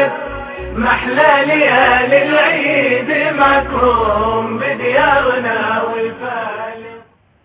والفايق محلى ليالي العيد مكروم بديارنا والفايق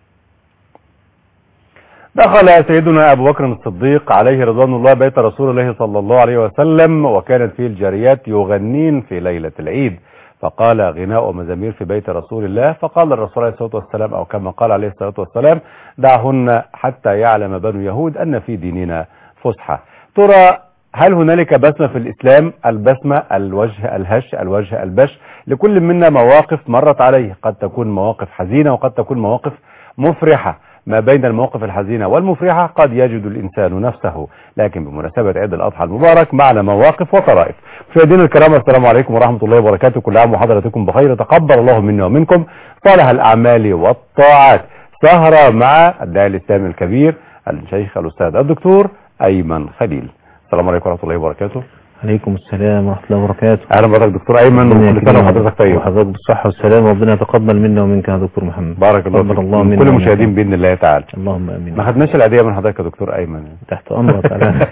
دخل سيدنا أبو بكر الصديق عليه رضوان الله بيت رسول الله صلى الله عليه وسلم وكانت فيه الجاريات يغنين في ليلة العيد فقال غناء ومزامير في بيت رسول الله فقال الرسول عليه الصلاة والسلام أو كما قال عليه الصلاة والسلام دعهن حتى يعلم بنو يهود أن في ديننا فسحة ترى هل هنالك بسمة في الإسلام البسمة الوجه الهش الوجه البش لكل منا مواقف مرت عليه قد تكون مواقف حزينة وقد تكون مواقف مفرحة ما بين المواقف الحزينة والمفرحة قد يجد الإنسان نفسه لكن بمناسبة عيد الأضحى المبارك معنا مواقف وطرائف مشاهدينا الكرام السلام عليكم ورحمة الله وبركاته كل عام وحضراتكم بخير تقبل الله منا ومنكم صالح الأعمال والطاعات سهرة مع الداعي الإسلامي الكبير الشيخ الأستاذ الدكتور أيمن خليل السلام عليكم ورحمة الله وبركاته عليكم السلام ورحمة الله وبركاته أهلا بحضرتك دكتور أيمن ربنا وكل سنة يكرمك. وحضرتك طيب وحضرتك بالصحة والسلام وربنا يتقبل منا ومنك يا دكتور محمد بارك الله تقبل فيك الله من منا كل ومنكم. المشاهدين بإذن الله تعالى اللهم امين ما خدناش العيدية من حضرتك يا دكتور أيمن تحت امرك على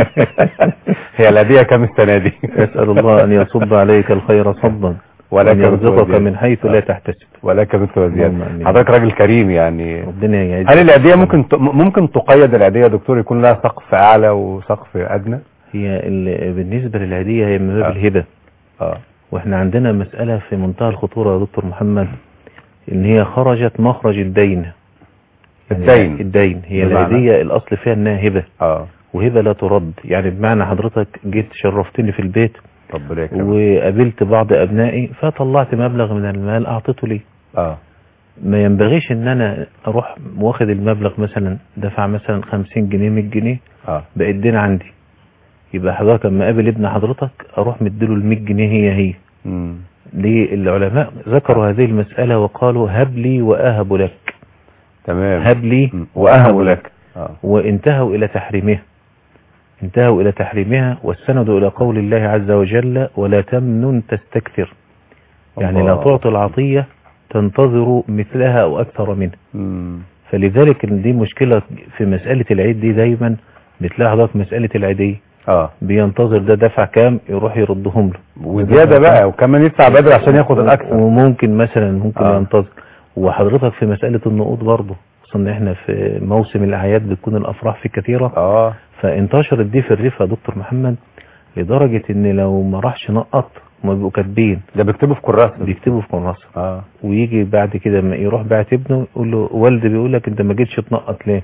هي العيدية كام السنة دي اسال الله ان يصب عليك الخير صبا ولك وان يرزقك مثل من حيث لا تحتسب ولك مثل اللهم وزيادة آمين. حضرتك راجل كريم يعني ربنا يعزك هل العيدية ممكن ت- ممكن تقيد العيدية يا دكتور يكون لها سقف أعلى وسقف أدنى؟ هي ال- بالنسبة للعيدية هي من باب آه. الهبة اه واحنا عندنا مسألة في منتهى الخطورة يا دكتور محمد ان هي خرجت مخرج الدين يعني الدين. الدين هي بمعنى؟ العيدية الاصل فيها انها هبة اه وهبة لا ترد يعني بمعنى حضرتك جيت شرفتني في البيت ربنا يكرمك وقابلت بعض ابنائي فطلعت مبلغ من المال اعطيته لي اه ما ينبغيش ان انا اروح واخد المبلغ مثلا دفع مثلا 50 جنيه 100 جنيه اه بقى الدين عندي يبقى حضرتك لما اقابل ابن حضرتك اروح مديله ال 100 جنيه هي هي مم. ليه العلماء ذكروا هذه المسألة وقالوا هب لي وأهب لك تمام هب لي مم. وأهب لك اه وانتهوا إلى تحريمها انتهوا إلى تحريمها واستندوا إلى قول الله عز وجل ولا تمنن تستكثر يعني لا الله. تعطي العطية تنتظر مثلها أو أكثر منها مم. فلذلك إن دي مشكلة في مسألة العيد دي دايما بتلاقي حضرتك مسألة العيدية اه بينتظر ده دفع كام يروح يردهم له وزيادة بقى وكمان يدفع بدري عشان ياخد الأكثر وممكن مثلا ممكن آه. آه. ينتظر وحضرتك في مسألة النقود برضه خصوصا ان احنا في موسم الأعياد بتكون الأفراح فيه كثيرة اه فانتشرت دي في الريف يا دكتور محمد لدرجة ان لو ما راحش نقط ما بيبقوا كاتبين ده بيكتبوا في كراسة بيكتبوا في كراسة اه ويجي بعد كده ما يروح بعت ابنه يقول له والدي بيقول لك انت ما جيتش تنقط ليه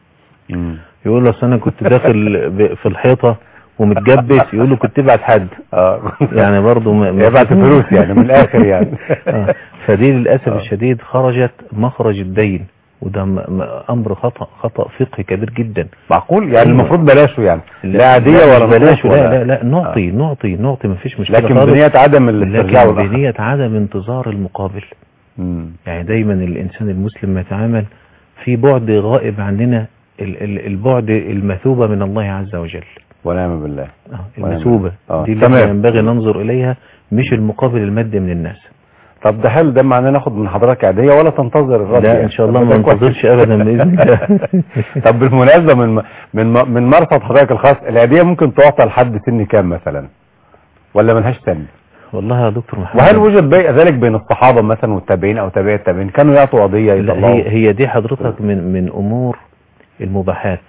مم. يقول له أصل انا كنت داخل ب- في الحيطة ومتجبس يقول له كنت تبعت حد اه يعني برضه ما ما- يبعت فلوس يعني من الآخر يعني آه. فدي للأسف آه. الشديد خرجت مخرج الدين وده م- م- أمر خطأ خطأ فقهي كبير جدا معقول يعني المفروض بلاشه يعني لا لا عادية لا ولا مش بلاش نقوص لا ولا- لا لا نعطي نعطي نعطي ما فيش مشكلة لكن خالص بنية عدم الاسترجاع لكن والأخذ. بنية عدم انتظار المقابل مم. يعني دايما الإنسان المسلم ما يتعامل في بعد غائب عننا ال- ال- البعد المثوبة من الله عز وجل ونعم بالله آه، ونعم المثوبة آه، دي اللي تمام. احنا ينبغي ننظر إليها مش المقابل المادي من الناس طب ده هل ده معناه ناخد من حضرتك عادية ولا تنتظر الرد لا يعني؟ إن شاء الله طب ما ده كويس. ننتظرش أبدا بإذن الله طب بالمناسبة من من من مرصد حضرتك الخاص العادية ممكن تعطى لحد سن كام مثلا ولا ملهاش سن والله يا دكتور محمد وهل وجد بي ذلك بين الصحابة مثلا والتابعين او تابعي التابعين كانوا يعطوا قضية لا يطلعوا هي هي دي حضرتك من من امور المباحات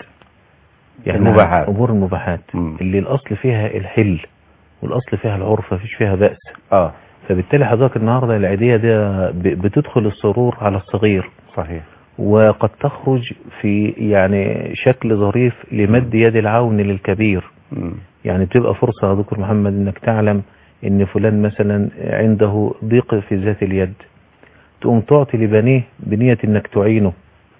المباحات. امور المباحات مم. اللي الاصل فيها الحل والاصل فيها العرف مفيش فيها بأس اه فبالتالي حضرتك النهارده العيديه دي ب- بتدخل السرور على الصغير صحيح وقد تخرج في يعني شكل ظريف لمد يد العون للكبير مم. يعني بتبقى فرصة يا دكتور محمد انك تعلم ان فلان مثلا عنده ضيق في ذات اليد تقوم تعطي لبنيه بنية انك تعينه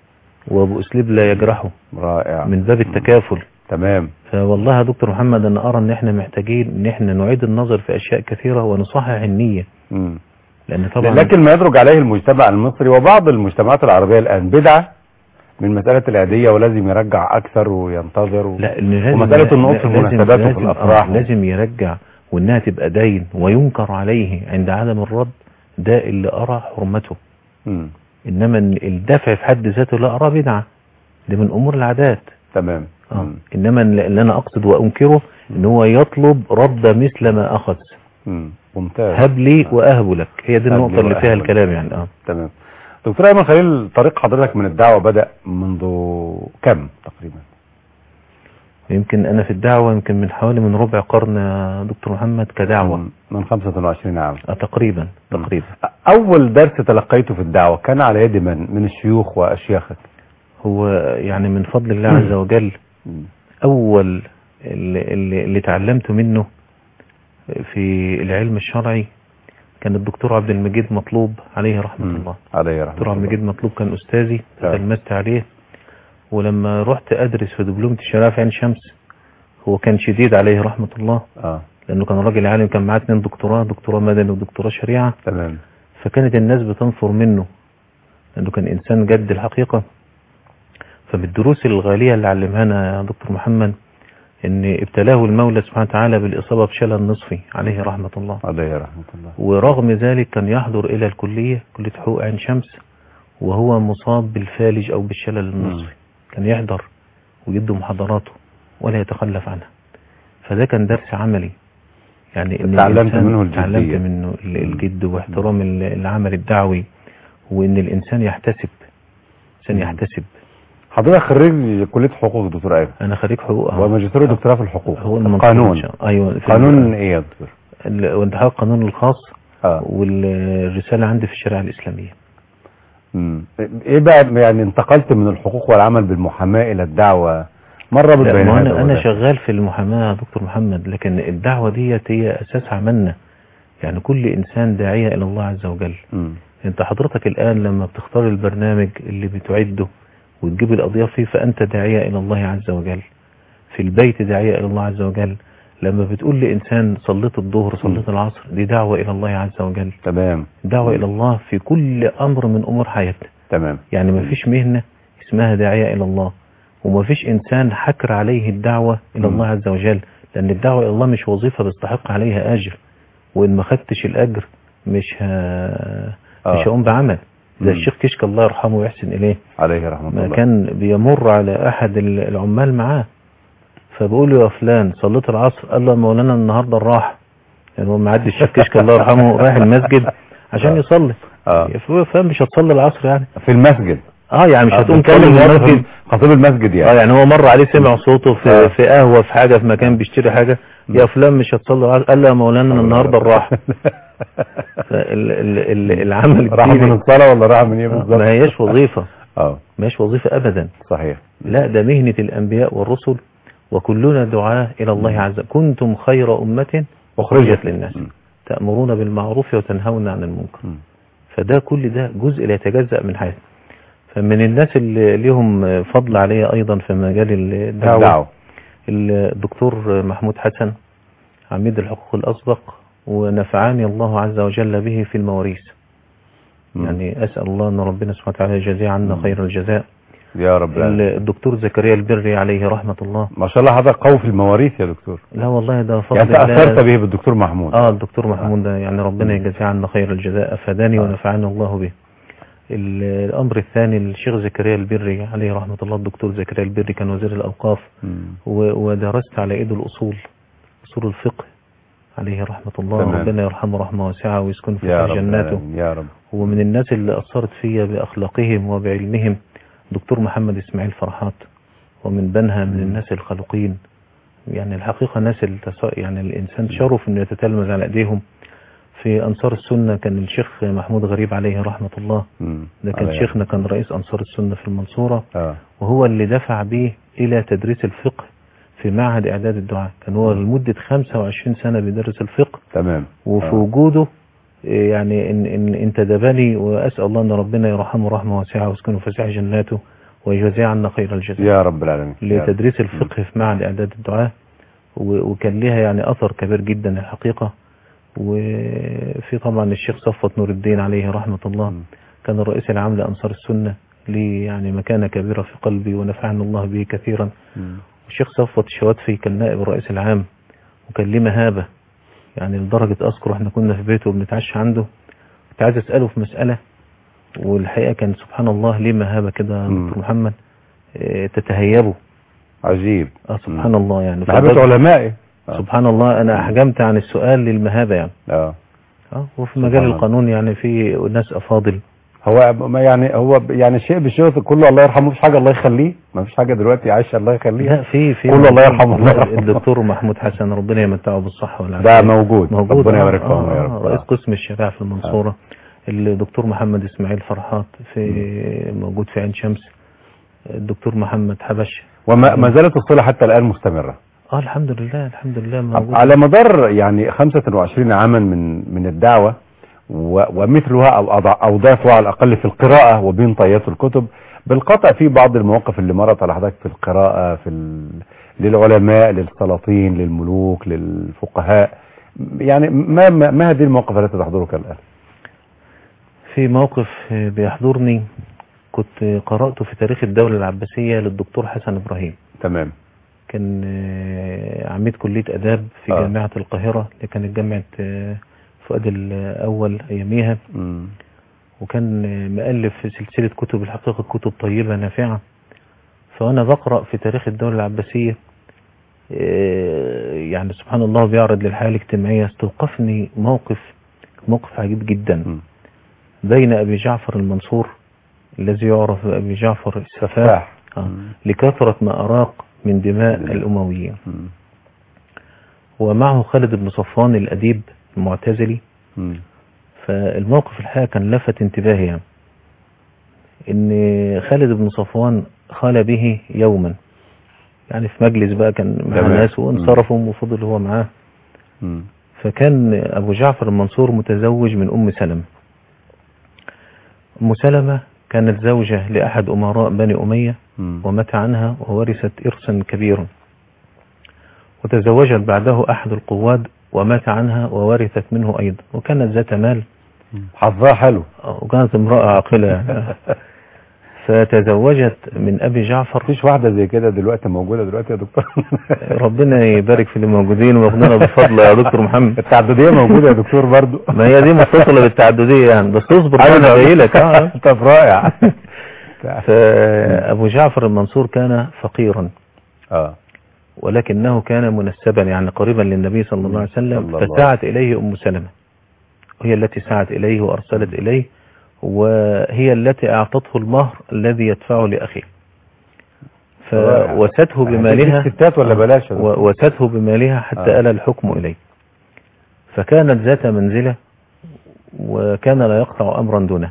وبأسلوب لا يجرحه رائع من باب التكافل تمام فوالله يا دكتور محمد انا ارى ان احنا محتاجين ان احنا نعيد النظر في اشياء كثيرة ونصحح النية مم. لان طبعا لكن ما يدرج عليه المجتمع المصري وبعض المجتمعات العربية الآن بدعة من مسألة العادية ولازم يرجع أكثر وينتظر و... لا إن لازم ومسألة النقط لا- في لازم- المناسبات وفي لازم- الأفراح آه، لازم يرجع وانها تبقى دين وينكر عليه عند عدم الرد ده اللي ارى حرمته مم. انما إن الدفع في حد ذاته لا ارى بدعه ده من امور العادات تمام آه. مم. انما اللي انا اقصد وانكره ان هو يطلب رد مثل ما اخذ مم. ممتاز هب لي واهب لك هي دي هب النقطة لي اللي فيها وأهب لك. الكلام يعني اه تمام دكتور ايمن خليل طريق حضرتك من الدعوه بدا منذ كم تقريبا يمكن انا في الدعوة يمكن من حوالي من ربع قرن يا دكتور محمد كدعوة من- من 25 عام آه تقريبا مم. تقريبا اول درس تلقيته في الدعوه كان على يد من من الشيوخ واشياخك هو يعني من فضل الله عز وجل مم. اول اللي, اللي, اللي تعلمت منه في العلم الشرعي كان الدكتور عبد المجيد مطلوب عليه رحمة مم. الله عليه رحمه الدكتور عبد الله المجيد مطلوب كان أستاذي نعم. تلمذت عليه ولما رحت أدرس في دبلومة الشريعة في عين شمس هو كان شديد عليه رحمة الله اه لأنه كان راجل عالم كان معاه اتنين دكتوراه دكتوراه مدني ودكتوراه شريعة تمام فكانت الناس بتنفر منه لأنه كان إنسان جد الحقيقة فبالدروس الغالية اللي علمهانا يا دكتور محمد إن ابتلاه المولى سبحانه وتعالى بالإصابة بشلل نصفي عليه رحمة الله عليه رحمه الله ورغم ذلك كان يحضر إلى الكلية كلية حقوق عين شمس وهو مصاب بالفالج أو بالشلل النصفي كان يحضر ويدي محاضراته ولا يتخلف عنها فده كان درس عملي يعني إن تعلمت الإنسان- منه الجدية. تعلمت منه ال- الجد واحترام ال- العمل الدعوي وإن الإنسان يحتسب الإنسان مم. يحتسب حضرتك خريج كليه حقوق دكتور ايمن أنا خريج حقوق أهو. وماجستير ودكتوراه في الحقوق هو المنصور إن قانون شاء الله. أيوة في قانون ايه يا دكتور ال- وانتهاء القانون الخاص اه والرسالة عندي في الشريعة الإسلامية مم. ايه بقى يعني انتقلت من الحقوق والعمل بالمحاماه الى الدعوه مره لا بالبيان ما هذا انا انا وذاك. شغال في المحاماه يا دكتور محمد لكن الدعوه ديت هي اساس عملنا يعني كل انسان داعيه الى الله عز وجل مم. انت حضرتك الان لما بتختار البرنامج اللي بتعده وتجيب الاضياف فيه فانت داعيه الى الله عز وجل في البيت داعيه الى الله عز وجل لما بتقول لانسان صليت الظهر صليت العصر دي دعوه الى الله عز وجل تمام دعوه الى الله في كل امر من امور حياتنا تمام يعني ما فيش مهنة اسمها داعية إلى الله وما فيش إنسان حكر عليه الدعوة إلى مم. الله عز وجل لأن الدعوة إلى الله مش وظيفة بيستحق عليها أجر وإن ما خدتش الأجر مش ه... آه. مش هقوم بعمل زي مم. الشيخ كشك الله يرحمه ويحسن إليه عليه رحمه ما الله كان بيمر على أحد ال- العمال معاه فبقول له يا فلان صليت العصر قال له يا مولانا النهارده الراحة يعني هو معدي الشيخ كشك الله يرحمه رايح المسجد عشان آه. يصلي اه فاهم مش هتصلي العصر يعني في المسجد اه يعني مش آه، هتقوم بتصلي تكلم الوقت المسجد في- خطيب المسجد اه يعني يعني هو مر عليه سمع صوته في آه. في قهوه في حاجه في مكان بيشتري حاجه يا فلان مش هتصلي العصر. قال له يا مولانا أنا النهارده الراحه فال- ال- ال- العمل راح من الديني الصلاه ولا راح من ايه آه، بالظبط ما هياش وظيفه اه ما هيش وظيفه ابدا صحيح لا ده مهنه الانبياء والرسل وكلنا دعاة الى الله عز وجل كنتم خير امه اخرجت للناس مم. تامرون بالمعروف وتنهون عن المنكر مم. فده كل ده جزء لا يتجزأ من حياتنا فمن الناس اللي ليهم فضل عليه ايضا في مجال الدعوه الدعوه الدكتور محمود حسن عميد الحقوق الأسبق ونفعني الله عز وجل به في المواريث مم. يعني أسأل الله أن ربنا سبحانه وتعالى يجازيه عنا مم. خير الجزاء يا رب العالمين. الدكتور زكريا البري عليه رحمة الله ما شاء الله حضرتك قوي في المواريث يا دكتور لا والله ده فضل يعني تاثرت الله به بالدكتور محمود اه الدكتور محمود ده يعني ربنا يجازيه عنا خير الجزاء أفادني آه. ونفعني الله به ال- الأمر الثاني الشيخ زكريا البري عليه رحمة الله الدكتور زكريا البري كان وزير الأوقاف مم. و- ودرست على ايده الاصول اصول الفقه عليه رحمة الله تمام. ربنا يرحمه رحمة واسعة ويسكن في يا رب جناته العالمين. يا رب ومن الناس اللي أثرت فيا بأخلاقهم وبعلمهم دكتور محمد إسماعيل فرحات ومن بنها من مم. الناس الخلقين يعني الحقيقة ناس التص... يعني الإنسان شرف إنه يتتلمذ على أيديهم في أنصار السنة كان الشيخ محمود غريب عليه رحمة الله مم. ده كان عليه. شيخنا كان رئيس أنصار السنة في المنصورة اه وهو اللي دفع به إلى تدريس الفقه في معهد إعداد الدعاء كان هو لمدة 25 سنة بيدرس الفقه تمام وفي آه. وجوده إيه، يعني إن, إن انتدبني وأسأل الله أن ربنا يرحمه رحمة واسعة ويسكنه فسيح جناته ويجازيه عنا خير الجزاء يا رب العالمين يا رب. لتدريس الفقه في معهد إعداد الدعاء و- وكان لها يعني أثر كبير جدا الحقيقة وفي طبعا الشيخ صفوت نور الدين عليه رحمة الله مم. كان الرئيس العام لأنصار السنة لي يعني مكانة كبيرة في قلبي ونفعني الله به كثيرا مم. والشيخ صفوت الشواتفي كان نائب الرئيس العام وكان ليه مهابة يعني لدرجة أذكر احنا كنا في بيته وبنتعشى عنده كنت عايز أسأله في مسألة والحقيقة كان سبحان الله ليه مهابة كده يا مم. دكتور محمد اه، تتهيبه عجيب اه سبحان الله يعني محبة فده- علمائي آه. سبحان الله انا احجمت عن السؤال للمهابة يعني اه اه وفي سبحان مجال الله. القانون يعني في ناس افاضل هو ما يعني هو ب- يعني الشيء بالشيء كله الله يرحمه مفيش حاجه الله يخليه ما فيش حاجه دلوقتي عايشه الله لا يخليها في في قول الله يرحمه، الله يرحمه. الدكتور محمود حسن ربنا يمتعه بالصحة والعافية ده موجود موجود ربنا آه، يبارك فيهم آه، يا آه، رب رئيس آه. قسم الشريعة في المنصورة الدكتور محمد اسماعيل فرحات في موجود في عين شمس الدكتور محمد حبش وما ما زالت الصله حتى الان مستمره اه الحمد لله الحمد لله موجود على مدار يعني 25 عاما من من الدعوة و- ومثلها أو أضع- أوضافها على الأقل في القراءة وبين طيات الكتب بالقطع في بعض المواقف اللي مرت على حضرتك في القراءة في ال... للعلماء للسلاطين للملوك للفقهاء يعني ما ما, ما هذه المواقف التي تحضرك الآن في موقف بيحضرني كنت قرأته في تاريخ الدولة العباسية للدكتور حسن إبراهيم تمام كان آه، عميد كلية أداب في آه. جامعة القاهرة اللي كانت جامعة آه، فؤاد الأول أياميها مم. وكان آه، مؤلف في سلسلة كتب الحقيقة كتب طيبة نافعة فأنا بقرأ في تاريخ الدولة العباسية آه، يعني سبحان الله بيعرض للحياة الاجتماعية استوقفني موقف موقف عجيب جدا مم. بين أبي جعفر المنصور الذي يعرف بأبي جعفر السفاح سفاح. آه، مم. لكثرة ما أراق من دماء دماء. الأمويين مم. ومعه خالد بن صفوان الأديب المعتزلي مم. فالموقف الحقيقة كان لفت انتباهي يعني ان خالد بن صفوان خال به يوما يعني في مجلس بقى كان مع تمام. ناس وانصرفوا وفضل هو معاه مم. فكان ابو جعفر المنصور متزوج من ام سلمة ام سلمة كانت زوجة لأحد أمراء بني أمية مم. ومات عنها وورثت إرثا كبيرا وتزوجت بعده أحد القواد ومات عنها وورثت منه أيضا وكانت ذات مال حظها حلو وكانت امرأة عاقلة يعني. فتزوجت من أبي جعفر مفيش واحدة زي كده دلوقتي موجودة دلوقتي يا دكتور ربنا يبارك في اللي موجودين ويغنينا بفضل يا دكتور محمد التعددية موجودة يا دكتور برضو ما هي دي متصلة بالتعددية يعني بس اصبر أيوة. انا جاي لك اه طب رائع فأبو جعفر المنصور كان فقيرا اه ولكنه كان منسبا يعني قريبا للنبي صلى الله عليه صلى وسلم الله عليه فسعت إليه أم سلمة وهي التي سعت إليه وأرسلت إليه وهي التي أعطته المهر الذي يدفعه لأخيه فوسته بمالها هتدي ستات ولا بلاش يا دكتور؟ و- وسته بمالها حتى آه. آل الحكم إليه فكانت ذات منزلة وكان لا يقطع أمرا دونه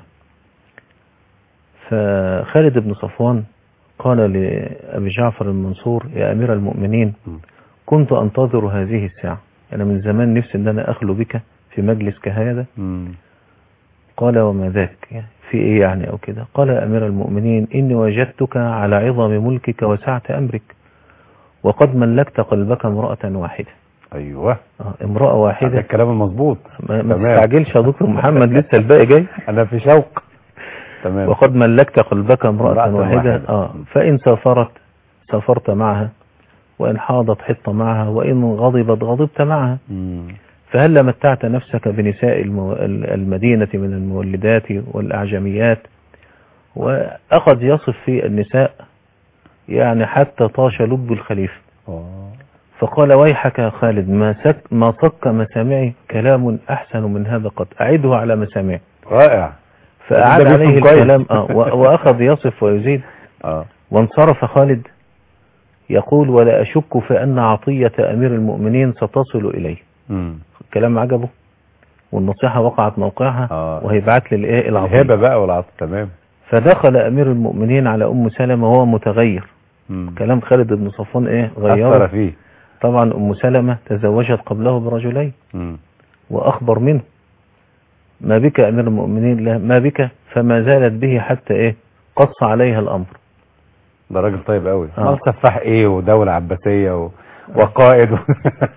فخالد بن صفوان قال لأبي جعفر المنصور يا أمير المؤمنين م. كنت أنتظر هذه الساعة أنا من زمان نفسي أن أنا أخلو بك في مجلس كهذا مم. قال وما ذاك يعني في إيه يعني أو كده قال يا أمير المؤمنين إني وجدتك على عظم ملكك وسعة أمرك وقد ملكت قلبك امرأة واحدة ايوه آه، امرأة هذا واحدة الكلام المظبوط ما, ما تمام. تستعجلش يا دكتور محمد لسه الباقي جاي انا في شوق تمام وقد ملكت قلبك امرأة امرأة واحدة واحدة. آه فإن سافرت سافرت معها وإن حاضت حط معها وإن غضبت غضبت معها مم. فهل متعت نفسك بنساء المو... المدينة من المولدات والأعجميات وأخذ يصف في النساء يعني حتى طاش لب الخليفة آه. فقال ويحك يا خالد ما سك ما صك مسامعي كلام أحسن من هذا قد أعده على مسامعي رائع فأعاد ده بيفهم عليه كويس. الكلام آه و- وأخذ يصف ويزيد اه وانصرف خالد يقول ولا أشك في أن عطية أمير المؤمنين ستصل إليه مم. الكلام عجبه والنصيحة وقعت موقعها آه. وهيبعت لي الايه الهبة العطية بقى والعطف تمام فدخل أمير المؤمنين على أم سلمة وهو متغير مم. كلام خالد بن صفوان إيه أثر غيره فيه طبعا أم سلمة تزوجت قبله برجلين مم. وأخبر منه ما بك يا أمير المؤمنين لا ما بك فما زالت به حتى إيه قص عليها الأمر ده راجل طيب قوي آه. امال سفاح ايه ودولة عباسية و... وقائد و...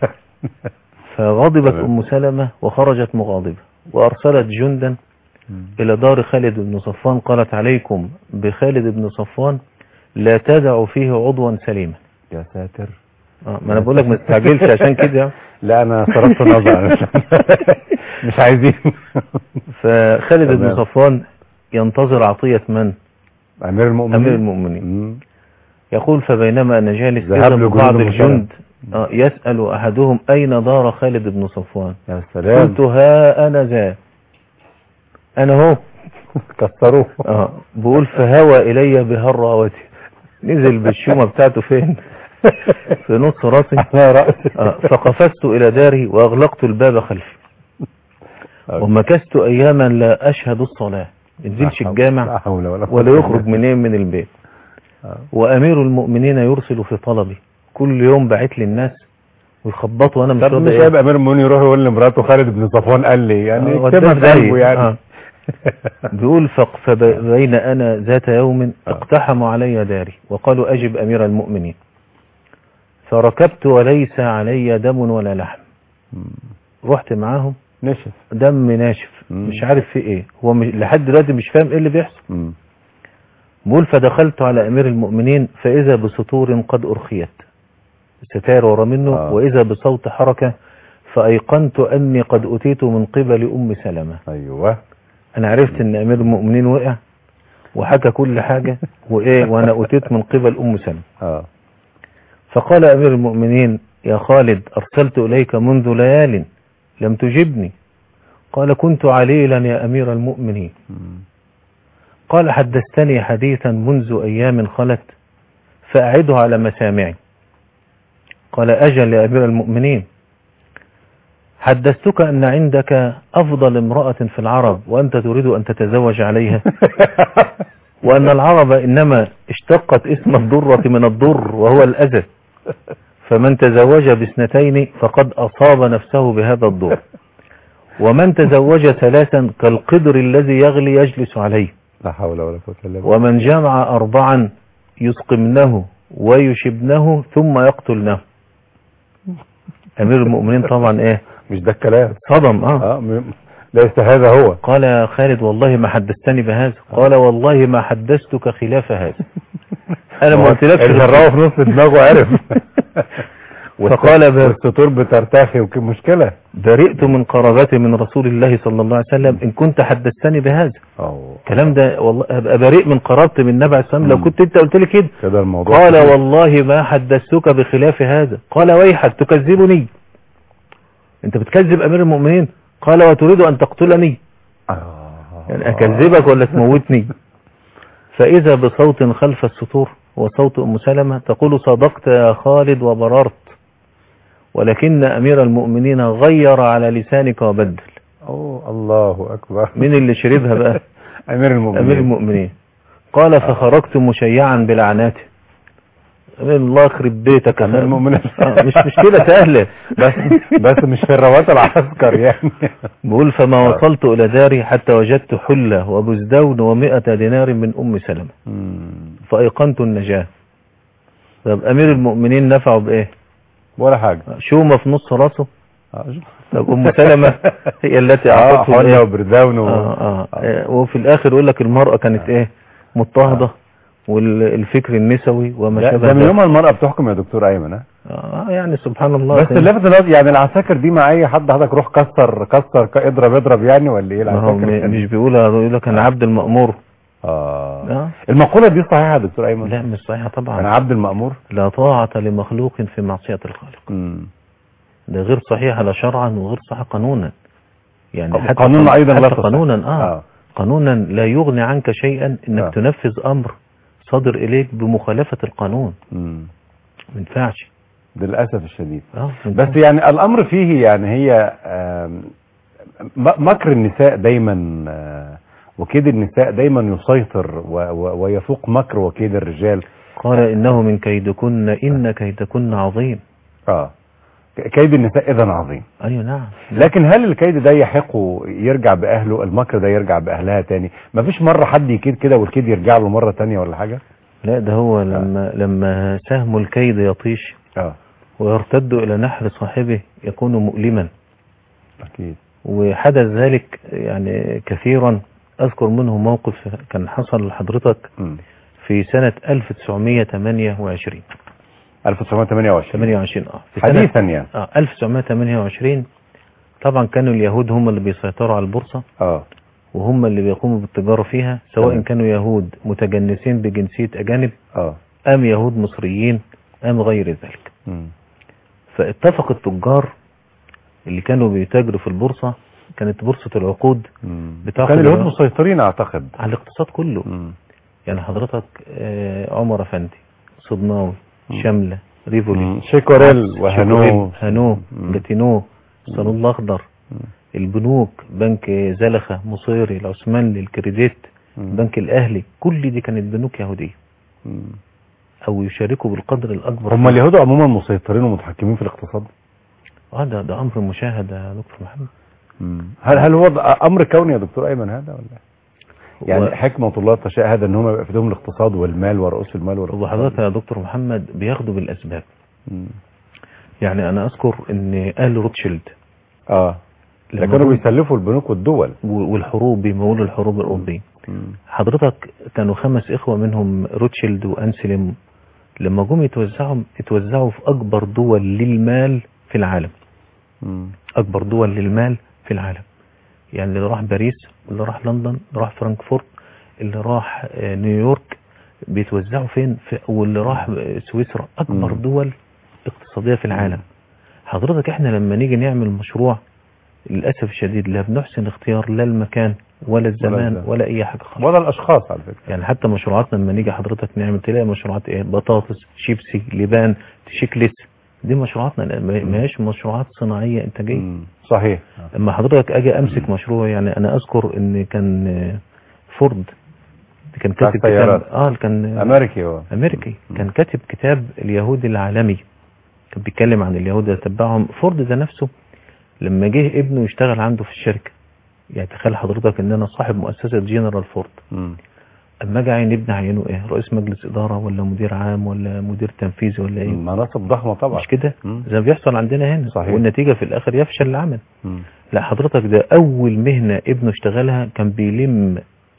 فغضبت تمام. أم سلمة وخرجت مغاضبة وأرسلت جندا إلى دار خالد بن صفوان قالت عليكم بخالد بن صفوان لا تدعوا فيه عضوا سليما يا ساتر آه ما أنا بقول لك ما تستعجلش عشان كده لا انا صرفت نظر مش عايزين فخالد بن تمام. صفوان ينتظر عطية من امير المؤمنين أمير المؤمنين مم. يقول فبينما أنا جالس ذهب إذا له بعض جنود الجند آه، يسأل أحدهم أين دار خالد بن صفوان يا سلام قلت ها أنا ذا أنا هو كسروه آه بقول فهوى إلي بهراوتي نزل بالشومة بتاعته فين في نص راسي على رأسي آه فقفزت إلى داري وأغلقت الباب خلفي ومكثت أياما لا أشهد الصلاة ينزلش لا الجامع حول ولا قوة ولا إلا يخرج بالله. منين من البيت آه. وأمير المؤمنين يرسل في طلبي كل يوم بعت لي الناس ويخبطوا وأنا مش طب راضي مش إيه. هيبقى امير المؤمنين يروح يقول لمراته خالد بن صفوان قال لي يعني آه، يكتبها وداه في قلبه زي- يعني آه. بيقول فق- فبين أنا ذات يوم اقتحموا علي داري وقالوا أجب أمير المؤمنين فركبت وليس علي دم ولا لحم رحت معاهم نشف دم ناشف مم. مش عارف في ايه هو مش لحد دلوقتي مش فاهم ايه اللي بيحصل مم. بقول فدخلت على امير المؤمنين فاذا بسطور قد ارخيت ستائر ورا منه آه. واذا بصوت حركة فايقنت اني قد اتيت من قبل ام سلمة ايوه انا عرفت ان امير المؤمنين وقع وحكى كل حاجة وايه وانا اتيت من قبل ام سلمة اه فقال امير المؤمنين يا خالد ارسلت اليك منذ ليال لم تجبني قال كنت عليلا يا امير المؤمنين مم. قال حدثتني حديثا منذ أيام خلت فأعده على مسامعي قال أجل يا أمير المؤمنين حدثتك أن عندك أفضل امرأة في العرب وأنت تريد أن تتزوج عليها وأن العرب إنما اشتقت اسم الضرة من الضر وهو الأذى فمن تزوج باثنتين فقد أصاب نفسه بهذا الضر ومن تزوج ثلاثا كالقدر الذي يغلي يجلس عليه لا حول ولا قوة الا بالله ومن جمع أربعا يسقمنه ويشبنه ثم يقتلنه أمير المؤمنين طبعا إيه مش ده الكلام صدم آه اه م- ليس هذا هو قال يا خالد والله ما حدثتني بهذا قال والله ما حدثتك خلاف هذا أنا ما قلتلكش الجراوه في نص دماغه عرف فقال ب- السطور بترتخي وكي مشكلة برئت من قرابتي من رسول الله صلى الله عليه وسلم إن كنت حدثتني بهذا أوه. الكلام ده والله أبقى بريء من قرابتي من النبي عليه الصلاة والسلام لو مم. كنت أنت قلت لي كده كده الموضوع قال كبير. والله ما حدثتك بخلاف هذا قال ويحك تكذبني انت بتكذب امير المؤمنين قال وتريد ان تقتلني آه. يعني اكذبك ولا تموتني فاذا بصوت خلف السطور وصوت ام سلمة تقول صدقت يا خالد وبررت ولكن امير المؤمنين غير على لسانك وبدل أوه الله أكبر مين اللي شربها بقى أمير المؤمنين امير المؤمنين قال فخرجت مشيعا بلعناته الله يخرب بيتك يا أمير خالد. المؤمنين آه، مش مشكلة سهلة بس بس مش في الروات العسكر يعني بقول فما وصلت إلى داري حتى وجدت حلة وبزدون ومئة دينار من أم سلمة مم. فأيقنت النجاة طب أمير المؤمنين نفعه بإيه ولا حاجة شومة في نص راسه آه. طب أم سلمة هي التي اه أعطته حلة الإيه؟ وبرداون و... آه آه. آه. وفي الآخر يقول لك المرأة كانت إيه مضطهدة والفكر النسوي وما لا، شابه ده من ذلك. يوم المرأة بتحكم يا دكتور أيمن ها؟ آه يعني سبحان الله بس اللفت النظر يعني العساكر دي مع اي حد حضرتك روح كسر كسر ك- اضرب اضرب يعني ولا ايه ما هو العساكر م- مش بيقول يقول لك أنا عبد المأمور اه آه. المقولة دي صحيحة يا دكتور ايمن لا مش صحيحة طبعا انا عبد المأمور لا طاعة لمخلوق في معصية الخالق مم. ده غير صحيح لا شرعا وغير صحيح قانونا يعني طب حتى قانونا أيضا لا حتى تصح. قانونا آه. آه. قانونا لا يغني عنك شيئا انك آه. تنفذ امر صادر اليك بمخالفة القانون مم. ما ينفعش للأسف الشديد اه ما بس ينفعش. يعني الأمر فيه يعني هي آم، م- مكر النساء دايما آه، وكيد النساء دايما يسيطر و- و- ويفوق مكر وكيد الرجال قال انه من كيدكن ان كيدكن عظيم اه ك- كيد النساء إذا عظيم ايوه نعم لكن هل الكيد ده يحقه يرجع بأهله المكر ده يرجع بأهلها تاني مفيش مرة حد يكيد كده والكيد يرجع له مرة تانية ولا حاجة لا ده هو لما لما سهم الكيد يطيش اه ويرتد الى نحر صاحبه يكون مؤلما أكيد وحدث ذلك يعني كثيرا اذكر منه موقف كان حصل لحضرتك مم. في سنة 1928 1928 28 اه في سنة حديثا يعني اه 1928 طبعا كانوا اليهود هم اللي بيسيطروا على البورصة اه وهم اللي بيقوموا بالتجارة فيها سواء تمام. كانوا يهود متجنسين بجنسية أجانب اه ام يهود مصريين ام غير ذلك مم. فاتفق التجار اللي كانوا بيتاجروا في البورصة كانت بورصة العقود مم. بتاخد كان اليهود الوقت. مسيطرين اعتقد على الاقتصاد كله مم. يعني حضرتك آه، عمر افندي صدناوي مم. شاملة ريفولي مم. شيكوريل وهانو شيكوريل، هانو مم. جاتينو الصالون الاخضر مم. البنوك بنك زلخة مصيري العثماني الكريديت مم. بنك الاهلي كل دي كانت بنوك يهودية مم. او يشاركوا بالقدر الاكبر هم اليهود عموما مسيطرين ومتحكمين في الاقتصاد اه ده ده امر مشاهد يا دكتور محمد هل هل هو ده امر كوني يا دكتور ايمن هذا ولا يعني و- حكمه الله تشاء هذا ان هم يبقى في ايدهم الاقتصاد والمال ورؤوس المال والاقتصاد وحضرتك يا دكتور محمد بياخدوا بالاسباب مم. يعني انا اذكر ان ال روتشيلد اه ده لما كانوا هم- بيسلفوا البنوك والدول و- والحروب بيمولوا الحروب الاوروبيه مم. حضرتك كانوا خمس اخوه منهم روتشيلد وانسلم لما جم يتوزعوا اتوزعوا في اكبر دول للمال في العالم مم. اكبر دول للمال في العالم يعني اللي راح باريس اللي راح لندن اللي راح فرانكفورت اللي راح آه، نيويورك بيتوزعوا فين في واللي راح آه، سويسرا اكبر مم. دول اقتصاديه في العالم حضرتك احنا لما نيجي نعمل مشروع للاسف الشديد لا بنحسن اختيار لا المكان ولا الزمان الزمان. ولا اي حاجه خالص ولا الاشخاص على فكره يعني حتى مشروعاتنا لما نيجي حضرتك نعمل تلاقي مشروعات ايه بطاطس شيبسي لبان تشيكلس دي مشروعاتنا لا، ما ما هيش مشروعات صناعيه انتاجيه مم. صحيح اما حضرتك اجي امسك مشروع يعني انا اذكر ان كان آه، فورد كان بتاع كاتب السيارات. كتاب اه كان امريكي هو امريكي كان كاتب كتاب اليهود العالمي كان بيتكلم عن اليهود اللي تبعهم فورد ده نفسه لما جه ابنه يشتغل عنده في الشركه يعني تخيل حضرتك ان انا صاحب مؤسسه جنرال فورد مم. اما اجي عين ابني عينه ايه رئيس مجلس اداره ولا مدير عام ولا مدير تنفيذي ولا ايه مناصب ضخمه طبعا مش كده مم. زي ما بيحصل عندنا هنا صحيح. والنتيجه في الاخر يفشل العمل مم. لا حضرتك ده اول مهنة ابنه اشتغلها كان بيلم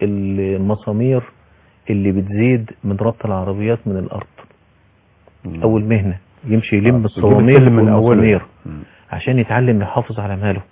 المسامير اللي بتزيد من ربط العربيات من الارض مم. اول مهنة يمشي آه، يلم يجيب الصوامير السلم من أوله. والمسامير مم. عشان يتعلم يحافظ على ماله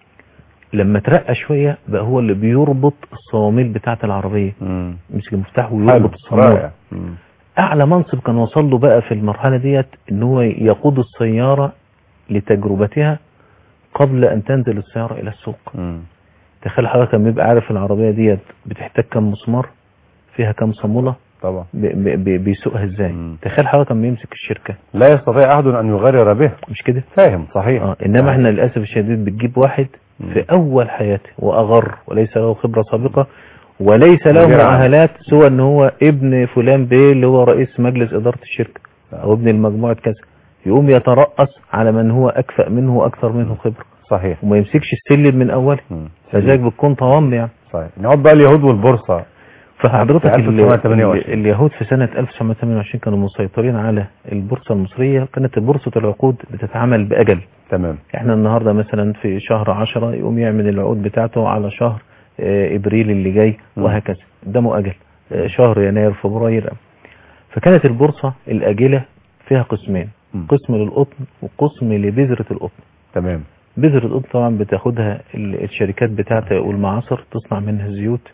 لما ترقى شوية بقى هو اللي بيربط الصواميل بتاعة العربية مم. يمسك المفتاح حلو. ويربط الصواميل رائع مم. اعلى منصب كان وصل له بقى في المرحلة ديت ان هو يقود السيارة لتجربتها قبل ان تنزل السيارة الى السوق مم. تخيل حضرتك لما يبقى عارف العربية ديت بتحتاج كم مسمار فيها كم صامولة طبعا ب- ب- ب- بيسوقها ازاي مم. تخيل حضرتك لما يمسك الشركة لا يستطيع احد ان يغرر به مش كده فاهم صحيح اه انما احنا للاسف الشديد بتجيب واحد مم. في اول حياته واغر وليس له خبرة سابقة وليس له مدير عام. مؤهلات سوى ان هو ابن فلان بيه اللي هو رئيس مجلس ادارة الشركة او ابن المجموعة كذا يقوم يترأس على من هو اكفأ منه واكثر منه خبرة صحيح وما يمسكش السلم من اوله مم. فذلك بتكون طوام يعني صحيح نقعد بقى اليهود والبورصه فحضرتك في ال- 1928. ال- اليهود في سنة 1928 كانوا مسيطرين على البورصة المصرية كانت بورصة العقود بتتعمل بأجل تمام احنا النهاردة مثلا في شهر 10 يقوم يعمل العقود بتاعته على شهر آه، ابريل اللي جاي مم. وهكذا ده مؤجل آه، شهر يناير فبراير فكانت البورصة الآجلة فيها قسمين مم. قسم للقطن وقسم لبذرة القطن تمام بذرة القطن طبعا بتاخدها ال- الشركات بتاعتها والمعاصر تصنع منها الزيوت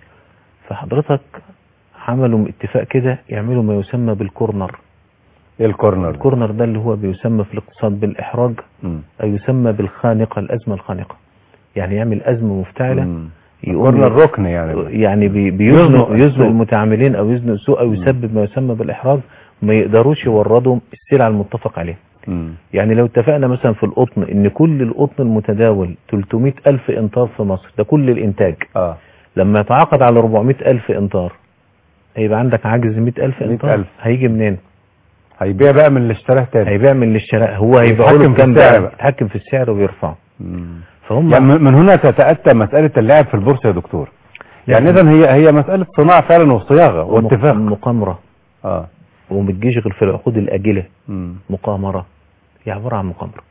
فحضرتك عملوا اتفاق كده يعملوا ما يسمى بالكورنر ايه الكورنر الكورنر ده اللي هو بيسمى في الاقتصاد بالإحراج مم. أو يسمى بالخانقة الأزمة الخانقة يعني يعمل أزمة مفتعلة مم. يقوم الكورنر ركن يعني يعني بي- بيزنق يزنق يزنق السوق. المتعاملين أو يزنق السوق أو يسبب ما يسمى بالإحراج ما يقدروش يوردوا السلع المتفق عليها مم. يعني لو اتفقنا مثلا في القطن ان كل القطن المتداول 300 الف انطار في مصر ده كل الانتاج اه لما يتعاقد على 400 الف انطار هيبقى عندك عجز 100 الف 100 انطار ألف. هيجي منين هيبيع بقى من اللي اشتراه تاني هيبيع من الشراء هو هيبيعه له يتحكم في بكام السعر بقى بقى. يتحكم في السعر ويرفعه مم. فهم يعني من من هنا تتأتى مسألة اللعب في البورصة يا دكتور يعني يعني اذا هي هي مسألة صناعة فعلا وصياغة واتفاق مقامرة اه وما بتجيش غير في العقود الآجلة مم. مقامرة هي عبارة عن مقامرة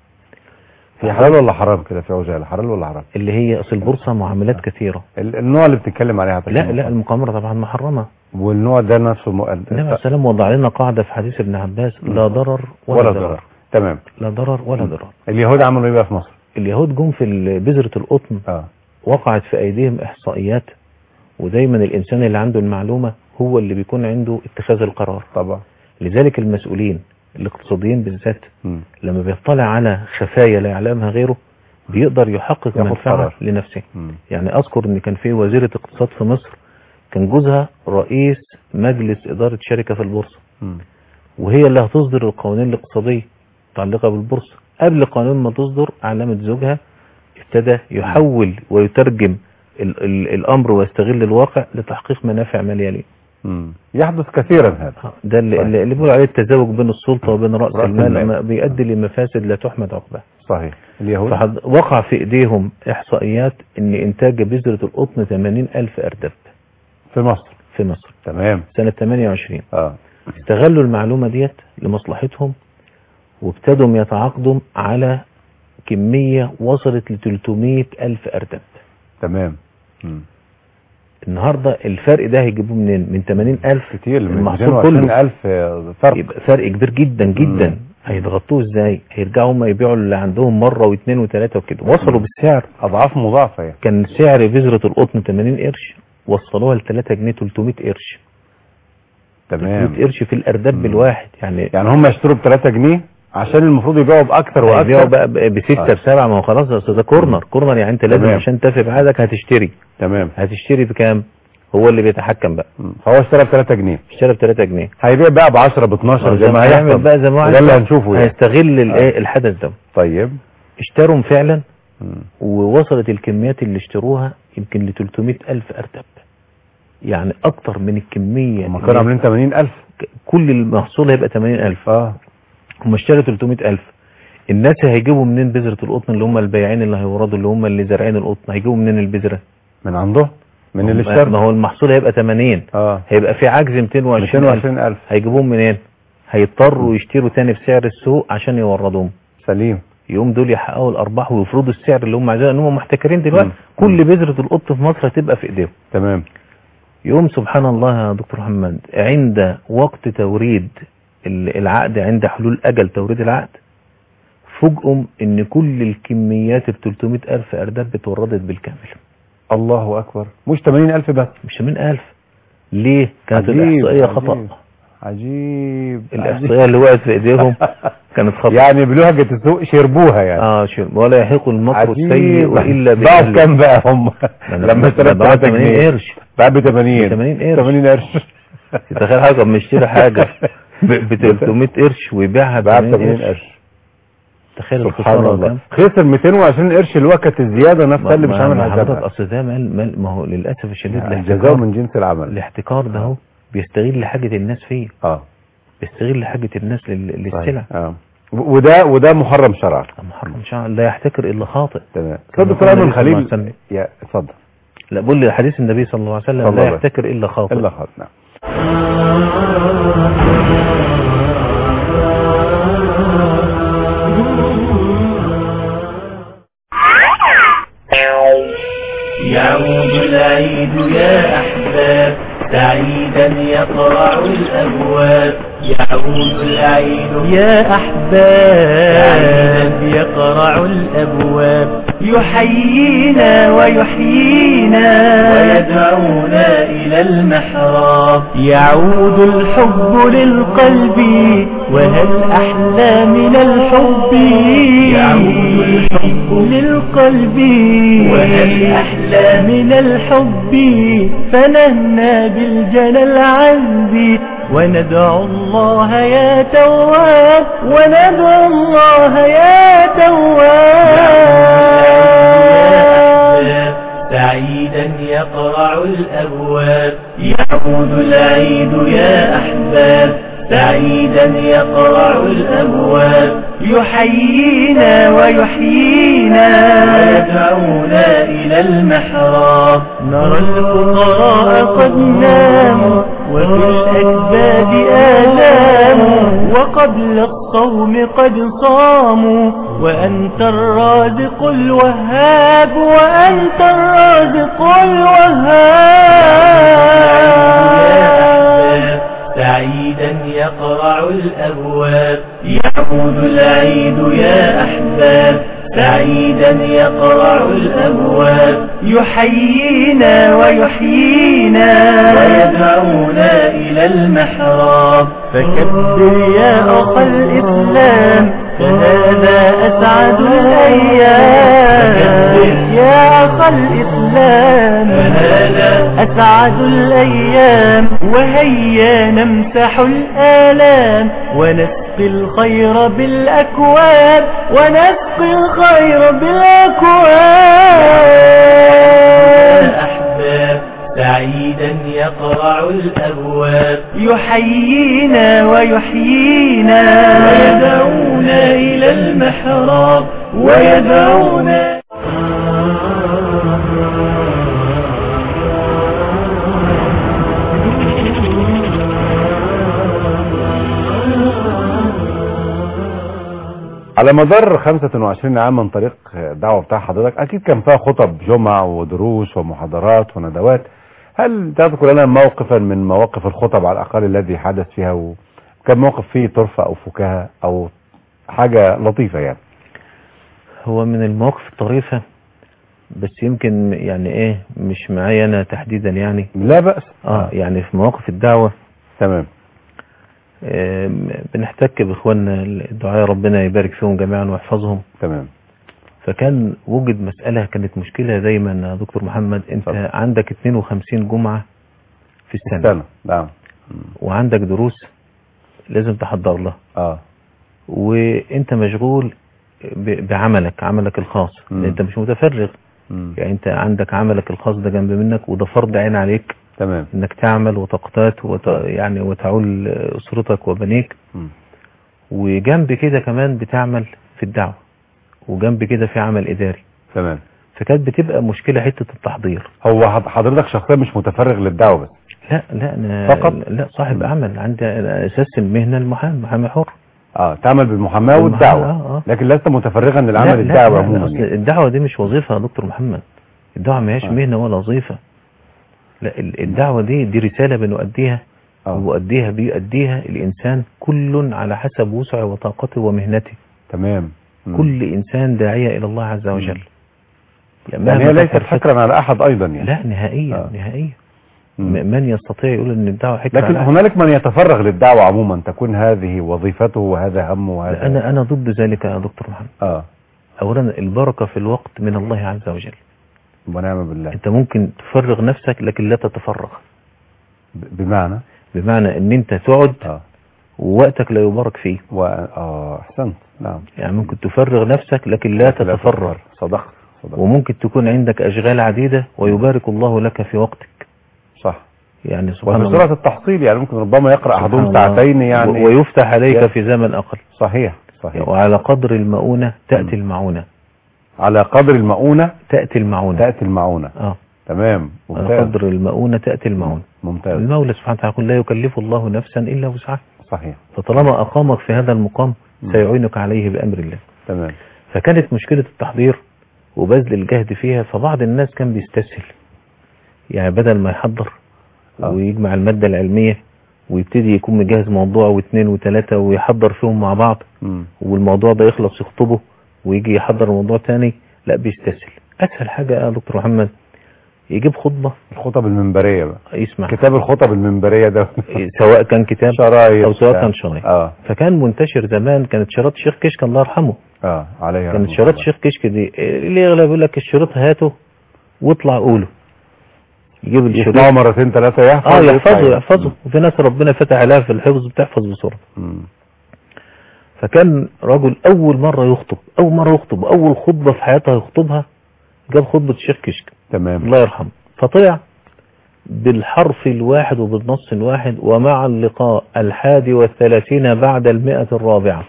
هي حلال ولا حرام كده في عجالة حلال ولا حرام اللي هي أصل البورصة معاملات كثيرة ال- النوع اللي بتتكلم عليها حضرتك لا لا المقامرة طبعا محرمة والنوع ده نفسه م... النبي عليه السلام وضع لنا قاعدة في حديث ابن عباس لا ضرر ولا, ولا ضرر ضرر تمام لا ضرر ولا ضرر اليهود عملوا ايه بقى في مصر اليهود جم في ال- بذرة القطن اه وقعت في أيديهم إحصائيات ودايما الإنسان اللي عنده المعلومة هو اللي بيكون عنده اتخاذ القرار طبعا لذلك المسؤولين الاقتصاديين بالذات مم. لما بيطلع على خفايا لا يعلمها غيره بيقدر يحقق ياخد منفعة قرار. لنفسه مم. يعني اذكر ان كان في وزيرة اقتصاد في مصر كان جوزها رئيس مجلس ادارة شركة في البورصة مم. وهي اللي هتصدر القوانين الاقتصادية متعلقة بالبورصة قبل قانون ما تصدر علامة زوجها ابتدى يحول ويترجم ال ال الامر ويستغل الواقع لتحقيق منافع مالية ليه مم. يحدث كثيرا هذا ده اللي, صحيح. اللي بيقول عليه التزاوج بين السلطة وبين رأس, رأس المال, المال. ما بيؤدي لمفاسد لا تحمد عقباها صحيح اليهود فحد وقع في ايديهم احصائيات ان انتاج بذرة القطن 80 الف اردب في مصر في مصر تمام سنة 28 اه استغلوا المعلومة ديت لمصلحتهم وابتدوا يتعاقدوا على كمية وصلت ل 300 الف اردب تمام مم. النهاردة الفرق ده هيجيبوه منين من 80 الف كتير من المحصول 220 كله ألف فرق يبقى فرق كبير جدا جدا مم. هيضغطوه ازاي هيرجعوا هم يبيعوا اللي عندهم مرة واثنين وثلاثة وكده وصلوا مم. بالسعر أضعاف مضاعفة يعني كان سعر بذرة القطن 80 قرش وصلوها ل 3 جنيه 300 قرش 300 تمام قرش في الارداب مم. بالواحد يعني يعني هم يشتروا ب 3 جنيه عشان المفروض يبيعوا بأكتر هيبيعوا وأكتر بقى ب- بستة آه. بسبعة ما هو خلاص اصل ده كورنر كورنر يعني انت لازم تمام. عشان تفي بعادك هتشتري تمام هتشتري بكام هو اللي بيتحكم بقى مم. فهو اشترى ب 3 جنيه اشترى ب 3 جنيه هيبيع بقى ب 10 ب 12 زي ما هيعمل هيحصل بقى زي ما هو ده اللي عايز. هنشوفه يعني هيستغل الايه الحدث ده طيب اشتروا فعلا مم. ووصلت الكميات اللي اشتروها يمكن ل 300 الف اردب يعني اكتر من الكمية هم اللي- كانوا عاملين 80000 كل المحصول هيبقى 80 الف اه هم اشتروا 300 الف الناس هيجيبوا منين بذرة القطن اللي هم البياعين اللي هيوردوا اللي هم اللي زارعين القطن هيجيبوا منين البذرة من عنده من اللي ما- اشترى ما هو المحصول هيبقى 80 اه هيبقى في عجز 220 الف 220000 هيجيبوهم منين هيضطروا يشتروا تاني بسعر السوق عشان يوردوهم سليم يقوم دول يحققوا الارباح ويفرضوا السعر اللي هم عايزينه لان هم محتكرين دلوقتي مم. كل بذرة القطن في مصر هتبقى في ايديهم تمام يقوم سبحان الله يا دكتور محمد عند وقت توريد ال- العقد عند حلول اجل توريد العقد فوجئهم ان كل الكميات ب 300 الف ارداب اتوردت بالكامل الله اكبر مش 80000 بس مش من الف ليه كانت عجيب، الاحصائيه عجيب. خطا عجيب الاحصائيه اللي وقعت في ايديهم كانت خطا يعني بلهجة السوق شربوها يعني اه شو ولا يحيق المكر السيء والا ضعف بأهله. كام بقى هم لما اشتريت ضاع 3 80 جنيه قرش بقى ب 80 ب 80 قرش. 80 قرش تخيل حاجه لما يشتري حاجه ب 300 قرش ويبيعها ب بقى ب 80 80 قرش قرش تخيل سبحان الخساره الله كام خسر 220 قرش اللي هو كانت الزياده نفسها اللي مش ما- عامل ما حضرتك حسابها اصل ده مال مال ما هو للاسف الشديد الجزاء الاحتكار من جنس العمل الاحتكار ده اهو بيستغل حاجه الناس فيه اه بيستغل حاجه الناس لل- للسلع اه وده وده محرم شرعا محرم شرعا لا يحتكر الا خاطئ تمام كما اتفضل قال دكتور النبي ايمن صلى الله عليه خليل وسلم. يا اتفضل لا بقول لي حديث النبي صلى الله عليه وسلم صلى الله لا عليه يحتكر الا خاطئ الا خاطئ نعم يعود العيد يا أحباب سعيدا يقرع الأبواب يعود العيد يا أحباب سعيدا يقرع الأبواب يحيينا ويحيينا ويدعونا إلى المحراب يعود الحب للقلب وهل أحلى من الحب يعود الحب للقلب وهل أحلى من الحب فنهنا بالجنى العذب وندعو الله يا تواب وندعو الله يا تواب سعيدا يقرع الأبواب يعود العيد يا أحباب سعيدا يقرع الأبواب يحيينا ويحيينا ويدعونا إلى المحراب نرى الفقراء قد ناموا وفي الأكباد آلام وقبل الصوم قد صاموا وأنت الرازق الوهاب وأنت الرازق الوهاب سعيدا يقرع الأبواب يعود العيد يا أحباب سعيدا يقرع الأبواب يحيينا ويحيينا ويدعونا إلى المحراب فكبر يا أخ الإسلام فهذا أسعد الأيام يا أخ الإسلام فهذا أسعد الأيام وهيا نمسح الآلام ونسقي الخير بالأكواب ونسقي الخير بالأكواب أحباب سعيدا يقرع الأبواب يحيينا ويحيينا ويدعونا إلى المحراب ويدعونا على مدار 25 عام من طريق الدعوة بتاع حضرتك أكيد كان فيها خطب جمع ودروس ومحاضرات وندوات هل تذكر لنا موقفا من مواقف الخطب على الأقل الذي حدث فيها وكان موقف فيه طرفة أو فكاهة أو حاجة لطيفة يعني هو من المواقف الطريفة بس يمكن يعني ايه مش معايا انا تحديدا يعني لا بأس اه يعني في مواقف الدعوة تمام آه بنحتك باخواننا الدعاء ربنا يبارك فيهم جميعا ويحفظهم تمام فكان وجد مسألة كانت مشكلة دايما يا دكتور محمد انت اتفضل. عندك 52 جمعة في السنة استنى نعم وعندك دروس لازم تحضر لها اه وانت مشغول ب- بعملك عملك الخاص مم. انت مش متفرغ مم. يعني انت عندك عملك الخاص ده جنب منك وده فرض عين عليك تمام انك تعمل وتقتات وت... يعني وتعول اسرتك وبنيك مم. وجنب كده كمان بتعمل في الدعوة وجنب كده في عمل اداري تمام فكانت بتبقى مشكلة حتة التحضير هو حض- حضرتك شخصيا مش متفرغ للدعوة بس لا لا انا فقط؟ لا صاحب مم. عمل عندي أنا اساس المهنة المحامي محامي حر اه تعمل بالمحاماة بالمحاماة، والدعوة آه، آه. لكن لست متفرغا لا، للعمل لا، الدعوة لا، عموما أصل يعني. الدعوة دي مش وظيفة يا دكتور محمد الدعوة ما هيش آه. مهنة ولا وظيفة لا ال- الدعوة دي دي رسالة بنؤديها آه. ويؤديها بيؤديها الإنسان كل على حسب وسعه وطاقته ومهنته تمام مم. كل إنسان داعية إلى الله عز وجل يعني مهما هي ليست كثر حكرا على احد ايضا يعني لا نهائيا آه. نهائيا مم. م- من يستطيع يقول ان الدعوة حكرة لكن على هنالك من يتفرغ للدعوة عموما تكون هذه وظيفته وهذا همه وهذا لا، انا انا ضد ذلك يا دكتور محمد اه اولا البركة في الوقت من الله عز وجل ونعم بالله انت ممكن تفرغ نفسك لكن لا تتفرغ ب- بمعنى بمعنى ان انت تقعد اه ووقتك لا يبارك فيه و... اه احسنت نعم يعني ممكن تفرغ نفسك لكن لا تتفرغ صدقت صدقت وممكن تكون عندك أشغال عديدة ويبارك الله لك في وقتك صح يعني سبحان وفي الله سرعة التحصيل يعني ممكن ربما يقرأ سبحان أحدهم الله. ساعتين يعني و- ويفتح عليك يا- في زمن أقل صحيح صحيح وعلى قدر المؤونة تأتي المعونة على قدر المؤونة تأتي المعونة تأتي المعونة اه تمام على ممتاز قدر المؤونة تأتي المعونة ممتاز المولى سبحانه وتعالى يقول لا يكلف الله نفسا إلا وسعها صحيح فطالما أقامك في هذا المقام مم. سيعينك عليه بأمر الله تمام فكانت مشكلة التحضير وبذل الجهد فيها فبعض الناس كان بيستسهل يعني بدل ما يحضر آه. ويجمع المادة العلمية ويبتدي يكون مجهز موضوع واثنين وثلاثة ويحضر فيهم مع بعض مم. والموضوع ده يخلص يخطبه ويجي يحضر موضوع تاني لا بيستسهل أسهل حاجة يا دكتور محمد يجيب خطبة الخطب المنبرية بقى يسمع كتاب الخطب المنبرية ده سواء كان كتاب شرايط أو سواء كان شرايط اه فكان منتشر زمان كانت شرايط الشيخ كشك الله يرحمه اه عليه كانت رحمة شرايط الله. الشيخ كشك دي اللي يغلب يقول لك الشريط هاته واطلع قوله يجيب الشريط يسمعوا مرتين ثلاثة يحفظ اه ويطلع يحفظه يقول. يحفظه وفي ناس ربنا فتح عليها في الحفظ بتحفظ بسرعه مم. فكان رجل اول مره يخطب اول مره يخطب اول خطبه في حياته يخطبها جاب خطبه الشيخ كشك تمام الله يرحمه فطلع بالحرف الواحد وبالنص الواحد ومع اللقاء الحادي والثلاثين بعد المئة الرابعة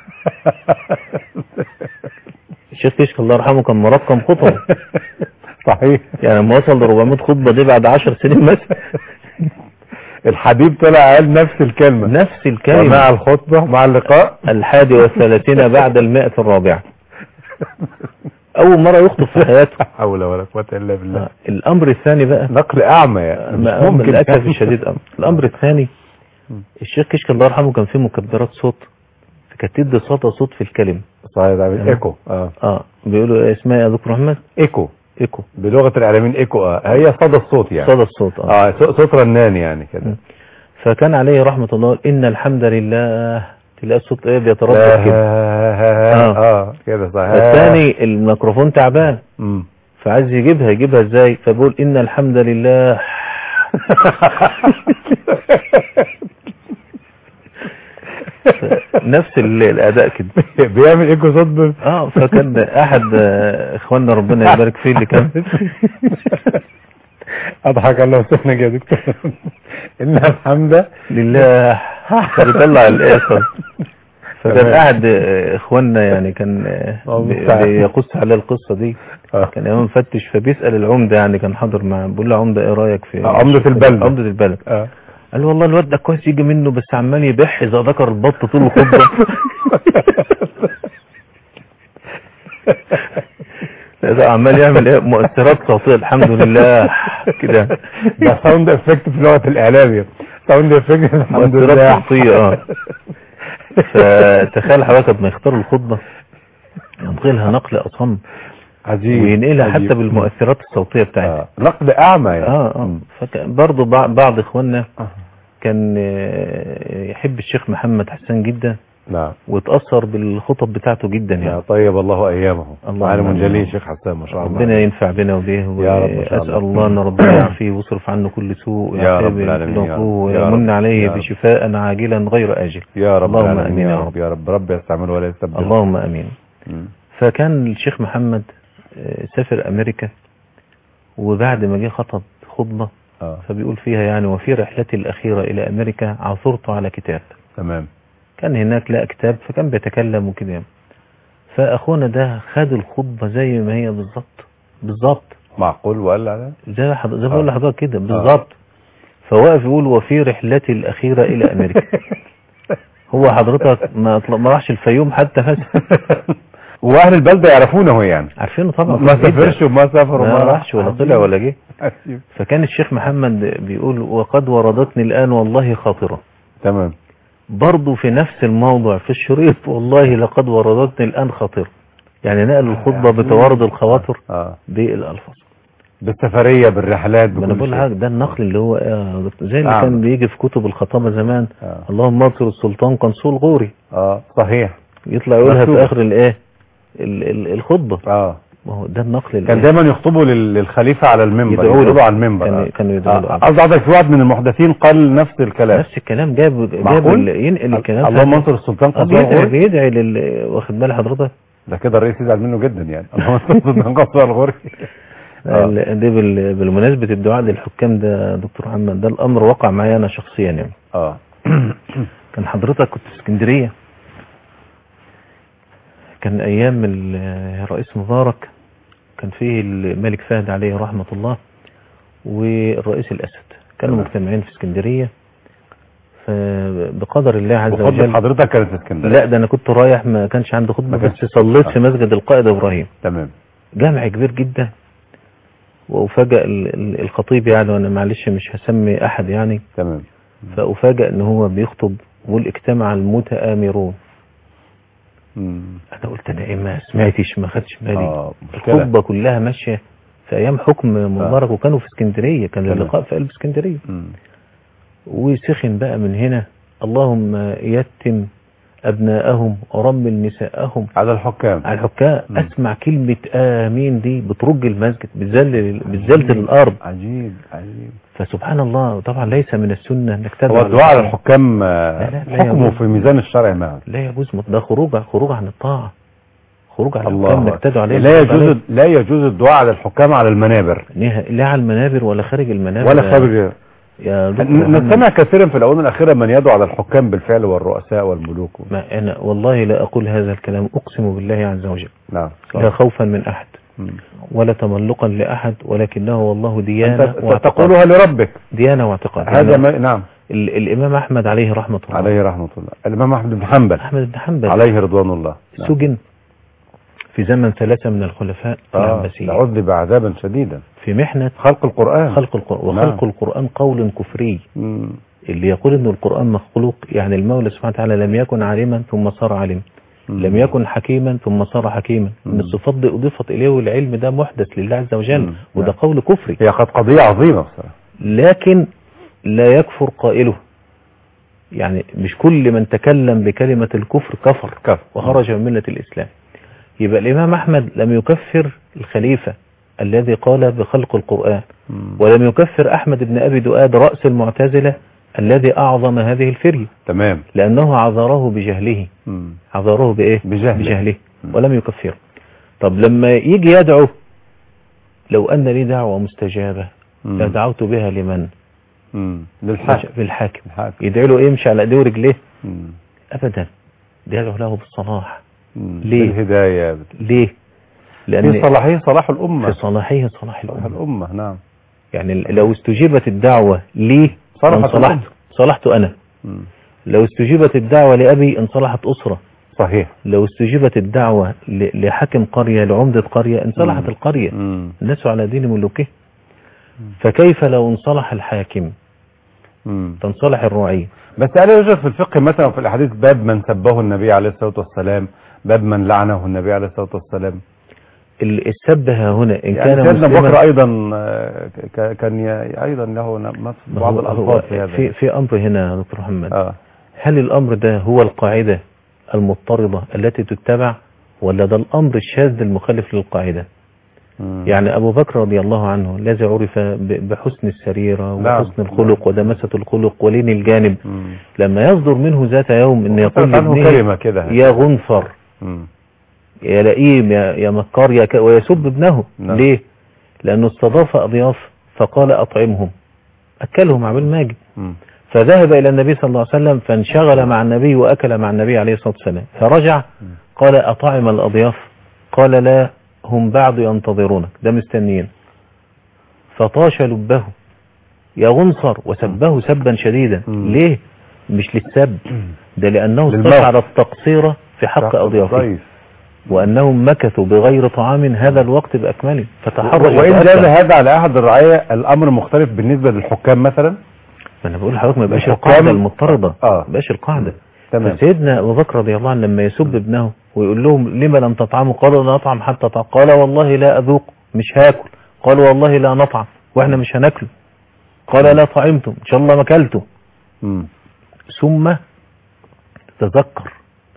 الشيخ كشك الله يرحمه كان مرقم خطبه صحيح يعني لما وصل ل 400 خطبة دي بعد 10 سنين مثلا الحبيب طلع قال نفس الكلمة نفس مع الكلمة الخطبة مع اللقاء الحادي والثلاثين بعد المئة الرابعة أول مرة يخطب في حياته لا حول ولا قوة إلا بالله آه، الأمر الثاني بقى نقل أعمى يعني مش ما- ممكن للأسف الشديد أمر الأمر الثاني الشيخ كشك الله يرحمه كان فيه مكبرات صوت كانت تدي صوت صوت في الكلمة صحيح ده تمام. ايكو اه اه بيقولوا إيه اسمها إيه يا دكتور محمد ايكو ايكو بلغه الاعلاميين ايكو اه هي صدى الصوت يعني صدى الصوت اه اه ص- صوت رنان يعني كده م. فكان عليه رحمة الله إن الحمد لله تلاقي الصوت ايه لا بيتردد كده اه اه كده صح الثاني الميكروفون تعبان مم. فعايز يجيبها يجيبها ازاي فبقول إن الحمد لله نفس ال- الأداء كده بيعمل ايكو صوت ب- اه فكان احد آه، اخواننا ربنا يبارك فيه اللي كان اضحك الله سخنك يا دكتور ان الحمد لله فبيطلع الاخر فكان تمام. احد آه، اخواننا يعني كان آه، الله بي- المستعان. بيقص على القصه دي آه. كان امام مفتش فبيسال العمده يعني كان حاضر معاه بيقول له عمده ايه رايك في آه، عمدة البلد. عمده البلد اه قال له والله الواد ده كويس يجي منه بس عمال يبح اذا ذكر البط طول الخطبه ده عمال يعمل ايه مؤثرات صوتيه الحمد لله كده ده ساوند افكت في لغه الاعلام ساوند افكت الحمد مؤثرات لله صوتية، آه. فتخيل حضرتك لما يختار الخطبه ينقلها نقل اصم عجيب وينقلها عجيب. حتى بالمؤثرات الصوتيه بتاعتها آه. نقد اعمى يعني اه اه مم. فكان برضه بع- بعض اخواننا آه. كان آه، يحب الشيخ محمد حسان جدا نعم وتأثر بالخطب بتاعته جدا يا يعني طيب الله ايامه اللهم عالم آمين. جليل شيخ حسان ما شاء الله ربنا ينفع بنا وبه يا رب إن شاء وأسأل الله. الله أن ربنا يعافيه ويصرف عنه كل سوء يا رب ويعافيه العالمين، من يا مكروه رب. يا ويمن رب. عليه يا رب. بشفاء عاجلا غير آجل يا رب اللهم العالمين آمين يا يا رب رب. يا رب رب يستعمل ولا يستبدل اللهم أمين مم. فكان الشيخ محمد آه، سافر أمريكا وبعد ما جه خطب خطبة اه فبيقول فيها يعني وفي رحلتي الأخيرة إلى أمريكا عثرت على كتاب تمام كان هناك لقى كتاب فكان بيتكلم وكده يعني. فأخونا ده خد الخطبة زي ما هي بالظبط بالظبط معقول وقال على زي ما حض- زي ما بقول آه. لحضرتك كده بالظبط فواقف يقول وفي رحلتي الأخيرة إلى أمريكا هو حضرتك ما طل- ما راحش الفيوم حتى بس واهل البلده يعرفونه يعني عارفينه طبعا ما جداً. سافرش وما سافر ما وما راحش ولا طلع ولا جه عجيب. فكان الشيخ محمد بيقول وقد وردتني الآن والله خاطرة تمام برضه في نفس الموضع في الشريط والله لقد وردتني الآن خاطرة يعني نقل الخطبة بتوارد الخواطر اه بالألفاظ بالسفريه بالرحلات ما انا بكل بقول شيء. لحضرتك ده النقل اللي هو آه، دكتور- زي اللي نعم. كان بيجي في كتب الخطابة زمان آه. اللهم انصر السلطان قنصول غوري اه صحيح يطلع يقولها مكتوب. في اخر الايه ال- ال- الخطبة اه ما هو ده النقل اللي كان دايما يخطبوا لل- للخليفه على المنبر يدعوا له. يدعوا على المنبر كان- آه. كانوا يدعوا له. آه. قصدي حضرتك في واحد من المحدثين قال نفس الكلام نفس الكلام جاب جاب معقول؟ ال- ينقل الكلام اللهم انصر السلطان آه، قصر بيدعي الغوري بيدعي لل واخد بال حضرتك ده كده الرئيس يزعل منه جدا يعني اللهم انصر السلطان قصر الغوري آه. ال- دي بال- بالمناسبة الدعاء للحكام ده دكتور محمد ده الامر وقع معايا انا شخصيا يعني اه كان حضرتك كنت في اسكندرية كان ايام ال- الرئيس مبارك كان فيه الملك فهد عليه رحمة الله والرئيس الاسد كانوا تمام. مجتمعين في اسكندرية فبقدر الله عز وخطبة وجل حضرتك كانت في اسكندريه لا ده انا كنت رايح ما كانش عندي ما خطبة كانش- بس صليت آه. في مسجد القائد ابراهيم تمام جامع كبير جدا وأفاجأ ال- ال- الخطيب يعني وأنا معلش مش هسمي أحد يعني تمام فأفاجأ إن هو بيخطب يقول اجتمع المتآمرون مم. أنا قلت أنا إيه ما سمعتش ما خدش بالي اه مشكله الخطبة كلها ماشية في أيام حكم مبارك وكانوا في اسكندرية كان تمام. اللقاء في قلب اسكندرية مم. وسخن بقى من هنا اللهم يتم أبناءهم ورمل نساءهم على الحكام على الحكام مم. أسمع كلمة آمين دي بترج المسجد بتزلل بتزلزل الأرض عجيب عجيب فسبحان الله طبعا ليس من السنة انك تدعو هو على الدعاء على الحكام. الحكام آه، لا، لا، لا حكمه يجوز. في ميزان الشرع معه لا يجوز مط- ده خروج خروج عن الطاعة خروج عن الله الحكام انك تدعو عليه لا يجوز لا يجوز الدعاء على الحكام على المنابر نه- لا على المنابر ولا خارج المنابر ولا يا- خارج يا دكتور ن- محمد. نستمع كثيرا في الاونه الاخيره من يدعو على الحكام بالفعل والرؤساء والملوك ما انا والله لا اقول هذا الكلام اقسم بالله عز وجل نعم لا خوفا من احد مم. ولا تملقا لاحد ولكنه والله ديانة انت واعتقاد تقولها لربك ديانة واعتقاد هذا يعني ما نعم ال- الامام احمد عليه رحمة الله عليه رحمه الله الامام احمد بن حنبل احمد بن حنبل عليه رضوان الله نعم. سجن في زمن ثلاثة من الخلفاء آه العباسيين عذب عذابا شديدا في محنة خلق القرآن خلق القرآن نعم. وخلق القرآن قول كفري مم. اللي يقول ان القرآن مخلوق يعني المولى سبحانه وتعالى لم يكن عالما ثم صار عالما مم. لم يكن حكيما ثم صار حكيما مم. ان الصفات دي اضيفت اليه والعلم ده محدث لله عز وجل مم. وده نعم. قول كفري هي قد قضية عظيمة بصراحة لكن لا يكفر قائله يعني مش كل من تكلم بكلمة الكفر كفر كفر. وخرج من ملة الإسلام يبقى الإمام أحمد لم يكفر الخليفة الذي قال بخلق القرآن مم. ولم يكفر أحمد بن أبي دؤاد رأس المعتزلة الذي أعظم هذه الفرية تمام لأنه عذره بجهله مم. عذره بإيه؟ بجهله. بجهله مم. ولم يكفره طب لما يجي يدعو لو أن لي دعوة مستجابة مم. لدعوت بها لمن؟ مم. للحاكم بالحاكم الحاكم يدعي له يمشي على ايديه ورجليه مم. ابدا بيدعو له بالصلاح مم. ليه؟ بالهداية ليه في لان صلاحية صلاح الأمة في صلاحه صلاح صلاح الامه الأمة نعم يعني لو استجيبت الدعوه لي صلحت ان صلحت الأمة. صلحت انا مم. لو استجيبت الدعوه لابي ان صلحت اسره صحيح لو استجيبت الدعوه ل- لحاكم قريه لعمده قريه ان صلحت مم. القريه مم. الناس على دين ملوكه فكيف لو انصلح الحاكم مم. تنصلح الرعيه بس هل يوجد في الفقه مثلا في الأحاديث باب من سبه النبي عليه الصلاة والسلام باب من لعنه النبي عليه الصلاة والسلام ال- السب ها هنا ان يعني كان سيدنا مسلما بكر أيضا آه، ك- كان ي- أيضا له نص ما بعض هو- الألفاظ هو في هذا في في امر هنا يا دكتور محمد آه. هل الامر ده هو القاعده المضطرده التي تتبع ولا ده الامر الشاذ المخالف للقاعده مم. يعني ابو بكر رضي الله عنه الذي عرف ب- بحسن السريره نعم. وحسن الخلق ودمسه الخلق ولين الجانب مم. لما يصدر منه ذات يوم ان يقول وصلت عنه لابنه كلمة كده يا غنفر مم. يا لئيم يا, يا مكار يا ك... ويسب ابنه نعم. ليه لانه استضاف اضياف فقال اطعمهم اكلهم عبال ما اجي مم. فذهب إلى النبي صلى الله عليه وسلم فانشغل مع النبي وأكل مع النبي عليه الصلاة والسلام فرجع قال أطعم الأضياف قال لا هم بعد ينتظرونك ده مستنيين فطاش لبه يا غنصر وسبه سبا شديدا مم. ليه مش للسب ده لأنه للموت. استشعر التقصير في حق أضيافه ضيف. وأنهم مكثوا بغير طعام هذا الوقت بأكمله فتحرج وإن وتأثر. جاز هذا على أحد الرعاية الأمر مختلف بالنسبة للحكام مثلا ما أنا بقول لحضرتك ما يبقاش الحكام- القاعدة المضطردة آه. ما يبقاش القاعدة تمام فسيدنا أبو بكر رضي الله عنه لما يسب ابنه ويقول لهم لما لم تطعموا قالوا لا نطعم حتى تطعم قال والله لا أذوق مش هاكل قالوا والله لا نطعم واحنا مش هناكله قال لا طعمتم ان شاء الله ما اكلتم مم. ثم تذكر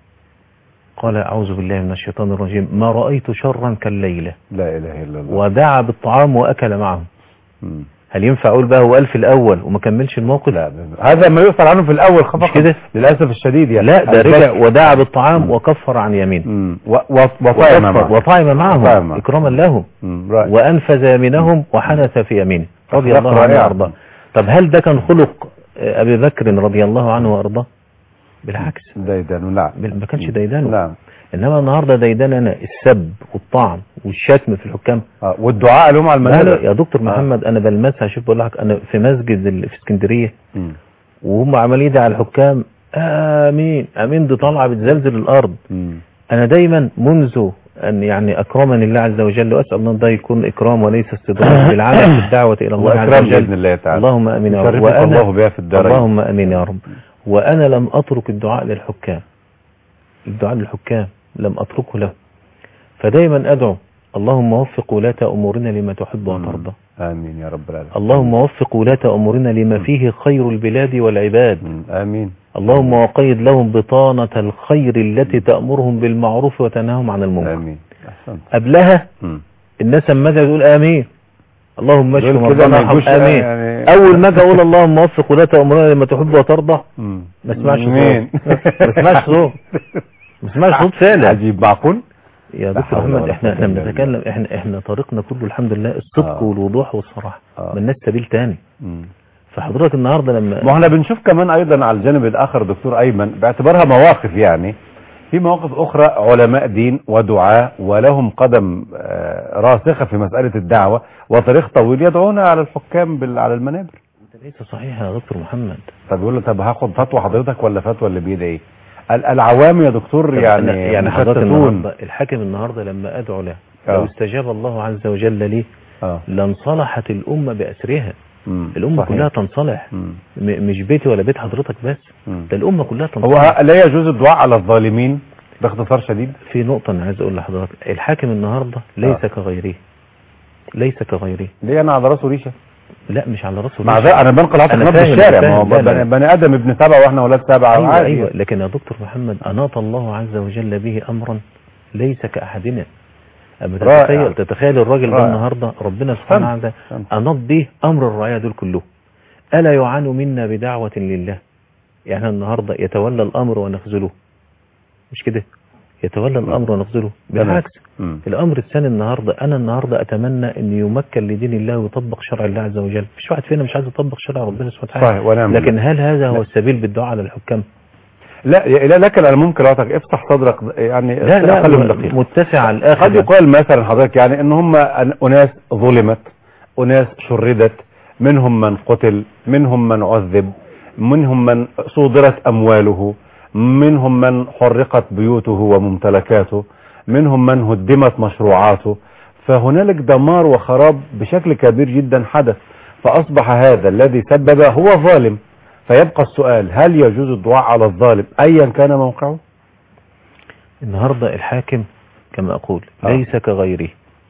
قال أعوذ بالله من الشيطان الرجيم ما رأيت شرا كالليلة لا إله إلا الله ودعا بالطعام وأكل معهم مم. هل ينفع أقول بقى هو قال في الأول وما كملش الموقف لا هذا ما يؤثر عنه في الأول خفق مش كده؟ للأسف الشديد يعني لا ده رجع البشر. ودعا بالطعام وكفر عن يمينه مم. و- و- وطعم وكفر معه. وطعم معهم وطعم معه. إكراما لهم مم. رأي. وأنفذ يمينهم وحنث في يمينه رضي أخلاق الله عنه رائعة. وأرضاه طب هل ده كان خلق آه، أبي بكر رضي الله عنه وأرضاه بالعكس ديدان نعم بال- ما كانش ديدانه نعم إنما النهاردة ديداننا السب والطعن والشتم في الحكام آه. والدعاء لهم على لا لا المنابر يا دكتور آه. محمد أنا بلمسها شوف بقول لك أنا في مسجد ال- في اسكندرية مم. وهم عمالين يدعي على الحكام آمين آمين دي طالعة بتزلزل الأرض مم. أنا دايما منذ أن يعني أكرمني الله عز وجل وأسأل الله ده يكون إكرام وليس استدراج بالعمل في الدعوة إلى الله عز وأكرم وجل بإذن الله تعالى اللهم امين يا رب يشرفك وانا الله بها في الدارين اللهم امين يا رب وانا لم اترك الدعاء للحكام الدعاء للحكام لم اتركه له فدايما ادعو اللهم وفق ولاة امورنا لما تحب وترضى آمين يا رب العالمين اللهم وفق ولاة امورنا لما فيه خير البلاد والعباد مم. آمين اللهم وقيد لهم بطانة الخير التي تأمرهم بالمعروف وتنههم عن المنكر آمين أحسنت قبلها مم. الناس اما أجي تقول امين اللهم اشف دول كده مرضانا ما وارحم يجوش امين يعني- اول ما اجي اقول اللهم وفق ولاة امورنا لما تحب وترضى مم. ما اسمعش صوت مين؟ ما اسمعش صوت ما اسمعش صوت فعلا عجيب معقول يا لا دكتور حول محمد ولا احنا قوة احنا إلا بنتكلم احنا احنا طريقنا كله الحمد لله الصدق آه. والوضوح والصراحه آه. مالناش سبيل تاني مم. فحضرتك النهارده لما ما احنا بنشوف كمان ايضا على الجانب الاخر دكتور ايمن باعتبارها مواقف يعني في مواقف اخرى علماء دين ودعاة ولهم قدم آه، راسخة في مسألة الدعوة وتاريخ طويل يدعون على الحكام بال- على المنابر ليس صحيح يا دكتور محمد طب يقول له طب هاخد فتوى حضرتك ولا فتوى اللي بيد ايه ال- العوام يا دكتور طب يعني أنا- يعني حضرتك مشتتون. النهارده الحاكم النهارده لما ادعو له آه. لو استجاب الله عز وجل لي اه لانصلحت الامه باسرها مم. الامه صحيح. كلها تنصلح مم. م- مش بيتي ولا بيت حضرتك بس مم. ده الامه كلها هو تنصلح لا يجوز الدعاء على الظالمين باختصار شديد في نقطه انا عايز اقول لحضرتك الحاكم النهارده ليس آه. كغيره ليس كغيره ليه انا على راسه ريشه لا مش على راسه مع ريشة. ده انا بنقل عاطف أنا نبض فاهم، الشارع أنا ما هو فاهم، لا، لا. بني, بني ادم ابن سبع واحنا ولاد سبع ايوه عادي. ايوه لكن يا دكتور محمد اناط الله عز وجل به امرا ليس كاحدنا اما رائع. تتخيل تتخيل الراجل ده رائع. النهارده ربنا سبحانه فهمت. وتعالى فهمت. اناط به امر الرعايا دول كلهم الا يعان منا بدعوه لله يعني النهارده يتولى الامر ونخذله مش كده يتولى الامر ونخذله تمام. بالعكس مم. الامر الثاني النهارده انا النهارده اتمنى ان يمكن لدين الله ويطبق شرع الله عز وجل مفيش واحد فينا مش عايز يطبق شرع ربنا سبحانه وتعالى صحيح ونعم بالله. لكن هل هذا هو لا. السبيل بالدعاء على الحكام لا لا لكن انا ممكن اعطيك افتح صدرك يعني لا لا اقل من دقيقه متسع على الاخر قد يقال مثلا حضرتك يعني ان هم اناس ظلمت اناس شردت منهم من قتل منهم من عذب منهم من صودرت امواله منهم من حرقت بيوته وممتلكاته منهم من هدمت مشروعاته فهنالك دمار وخراب بشكل كبير جدا حدث فاصبح هذا الذي سبب هو ظالم فيبقى السؤال هل يجوز الدعاء على الظالم ايا كان موقعه النهارده الحاكم كما اقول آه. ليس كغيره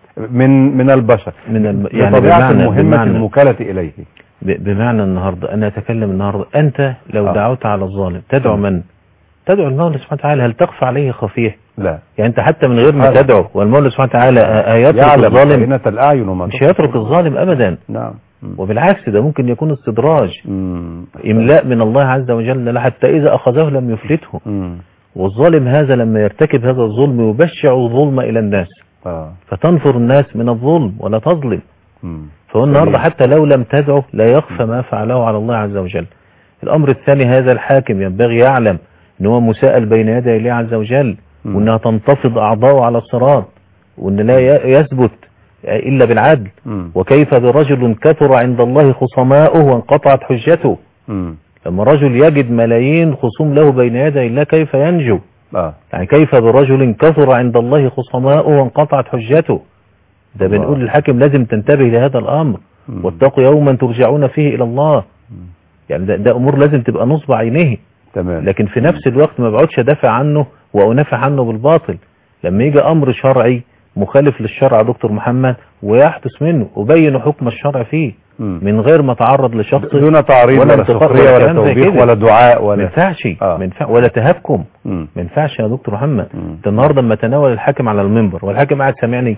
من من البشر من الم... يعني بطبيعة بمعنى المهمة بمعنى, الموكلة إليه ب... بمعنى النهارده انا اتكلم النهارده انت لو آه. دعوت على الظالم تدعو م. من تدعو المولى سبحانه وتعالى هل تخفى عليه خفيه لا يعني انت حتى من غير ما سبحانه. تدعو والمولى سبحانه وتعالى آه، هيترك يعلم الظالم خائنة الأعين وما مش تخفي هيترك الظالم ابدا نعم مم. وبالعكس ده ممكن يكون استدراج مم. املاء من الله عز وجل له حتى اذا اخذه لم يفلته مم. والظالم هذا لما يرتكب هذا الظلم يبشع الظلم الى الناس آه. فتنفر الناس من الظلم ولا تظلم مم. فهو النهارده جميل. حتى لو لم تدعو لا يخفى ما فعله على الله عز وجل الامر الثاني هذا الحاكم ينبغي يعلم ان هو مساءل بين يدي الله عز وجل مم. وانها تنتفض اعضاؤه على الصراط وان لا ي- يثبت الا بالعدل مم. وكيف برجل كثر عند الله خصماؤه وانقطعت حجته مم. لما رجل يجد ملايين خصوم له بين يدي الله كيف ينجو آه. يعني كيف برجل كثر عند الله خصماؤه وانقطعت حجته ده الله. بنقول للحاكم لازم تنتبه لهذا الامر مم. واتقوا يوما ترجعون فيه الى الله يعني ده, ده امور لازم تبقى نصب عينيه تمام لكن في نفس الوقت ما بقعدش ادافع عنه وانافع عنه بالباطل لما يجي امر شرعي مخالف للشرع يا دكتور محمد ويحدث منه وبين حكم الشرع فيه مم. من غير ما اتعرض لشخص دون تعريض ولا ولا انتقاد سخرية ولا ولا كلام زي توبيخ كده. ولا دعاء ما ولا ينفعش آه. ما ينفع ولا تهكم مم. ما ينفعش يا دكتور محمد مم. انت النهارده لما تناول الحاكم على المنبر والحاكم قاعد سامعني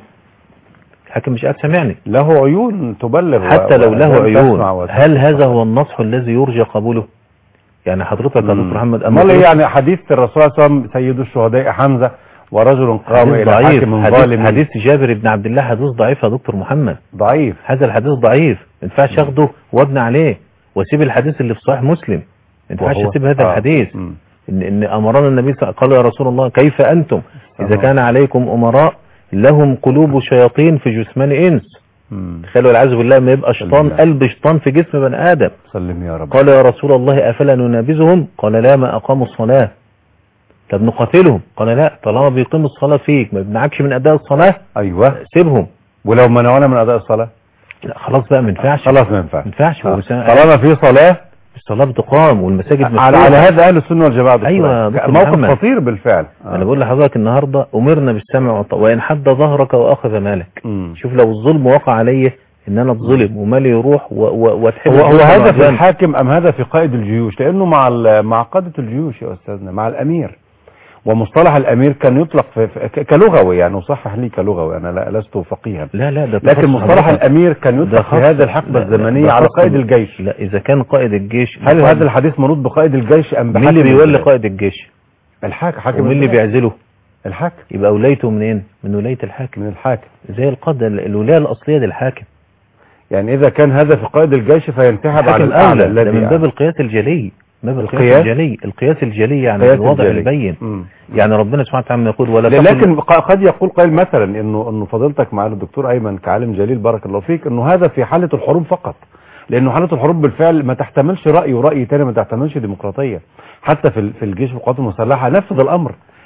الحاكم مش قاعد سامعني له عيون تبلغ حتى و- لو له وأذان عيون تسمع وت- هل هذا هو النصح الذي يرجى قبوله يعني حضرتك يا دكتور محمد أما امال تقول- إيه يعني حديث الرسول صلى الله عليه وسلم سيد الشهداء حمزة ورجل قام حديث إلى ضعيف حاكم حديث, ظالم حديث جابر بن عبد الله حديث ضعيف يا دكتور محمد ضعيف هذا الحديث ضعيف ما ينفعش اخده وابني عليه واسيب الحديث اللي في صحيح مسلم ما ينفعش وهو- اسيب هذا آه. الحديث مم. ان ان امرنا النبي صلى الله عليه وسلم قال يا رسول الله كيف انتم اذا آه. كان عليكم امراء لهم قلوب شياطين في جثمان انس مم. تخيلوا والعياذ بالله ما يبقى شيطان بالله. قلب شيطان في جسم بني ادم سلم يا رب قال يا رسول الله افلا ننابذهم قال لا ما اقاموا الصلاه طب نقاتلهم قال لا طالما بيقيموا الصلاه فيك ما بيمنعكش من اداء الصلاه ايوه سيبهم ولو منعونا من اداء الصلاه لا خلاص بقى ما ينفعش خلاص ما ينفعش ما ينفعش آه. هو سا- طالما في صلاه الصلاه بتقام والمساجد على, مفتوحة. على هذا اهل السنه والجماعه دكتور. أيوة يا دكتور موقف محمد. خطير بالفعل آه. انا بقول لحضرتك النهارده امرنا بالسمع والطاعه وان حد ظهرك واخذ مالك مم. شوف لو الظلم وقع علي ان انا اتظلم ومالي يروح و- و- واتحمل هو هو الظلم هذا في والعدوان. الحاكم ام هذا في قائد الجيوش لانه مع ال- مع قاده الجيوش يا استاذنا مع الامير ومصطلح الامير كان يطلق في في- ك- كلغوي يعني وصحح لي كلغوي انا لا لست فقيها لا لا ده لكن تخص مصطلح حضرتك. الامير كان ده يطلق في خاص- هذه الحقبه لا، لا، الزمنيه ده على خاص قائد بال- الجيش لا اذا كان قائد الجيش هل بقائد- هذا الحديث منوط بقائد الجيش ام مين بحاكم اللي بيولي البلاد؟ قائد الجيش الحاكم حاكم ومين اللي البلاد. بيعزله الحاكم يبقى ولايته منين من ولايه الحاكم من الحاكم زي القاده الولايه الاصليه للحاكم يعني اذا كان هذا في قائد الجيش فينسحب على الحاكم الاعلى اولى ده الذي من باب القياس الجلي باب القياس القياس؟ الجلي القياس الجلي يعني قياس الوضع الجلي. البين مم. يعني ربنا سبحانه وتعالى يقول ولا لا- تقل- لكن ق- قد يقول قائل مثلا انه انه فضيلتك مع الدكتور ايمن كعالم جليل بارك الله فيك انه هذا في حاله الحروب فقط لانه حاله الحروب بالفعل ما تحتملش راي وراي تاني ما تحتملش ديمقراطيه حتى في ال- في الجيش والقوات المسلحه نفذ الامر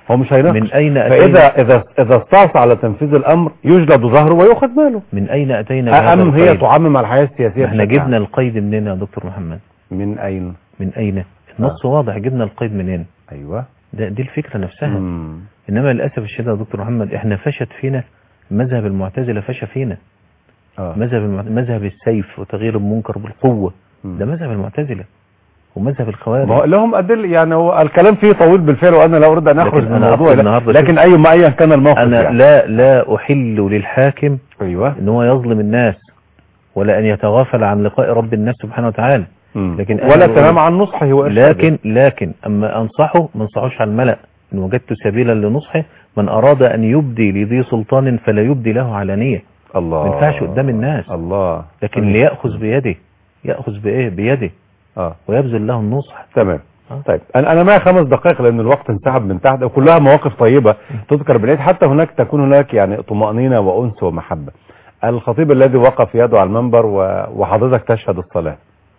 هو مش هيناقش من أين فاذا أتينا اذا اذا استعصى على تنفيذ الامر يجلد ظهره ويؤخذ ماله من أين أتينا بهذا ام هي القيد؟ تعمم على الحياه السياسيه احنا بشكل جبنا عام؟ القيد منين يا دكتور محمد من اين من أين النص واضح جبنا القيد منين ايوه ده دي الفكرة نفسها مم. إنما للأسف الشديد يا دكتور محمد إحنا فشت فينا مذهب المعتزلة فشى فينا اه مذهب المعت... مذهب السيف وتغيير المنكر بالقوة مم. ده مذهب المعتزلة ومذهب ما هو الخوارج لهم أدل يعني هو الكلام فيه طويل بالفعل وانا لا اريد ان اخرج لكن من أنا الموضوع أقول لا- النهاردة لكن اي ما ايا كان الموقف أنا يعني. لا لا أحل للحاكم ايوه إن هو يظلم الناس ولا أن يتغافل عن لقاء رب الناس سبحانه وتعالى مم. لكن أنا ولا بقول- تنام عن نصحه وارشاده لكن لكن أما أنصحه ما انصحوش على الملأ إن وجدت سبيلا لنصحه من أراد أن يبدي لذي سلطان فلا يبدي له علانية الله ما ينفعش قدام الناس. الله لكن مم. ليأخذ بيده يأخذ بإيه بيده اه ويبذل له النصح تمام آه. طيب انا انا معي خمس دقائق لان الوقت انسحب من تحت وكلها مواقف طيبه تذكر بالعيد حتى هناك تكون هناك يعني طمانينه وانس ومحبه الخطيب الذي وقف يده على المنبر و- وحضرتك تشهد الصلاه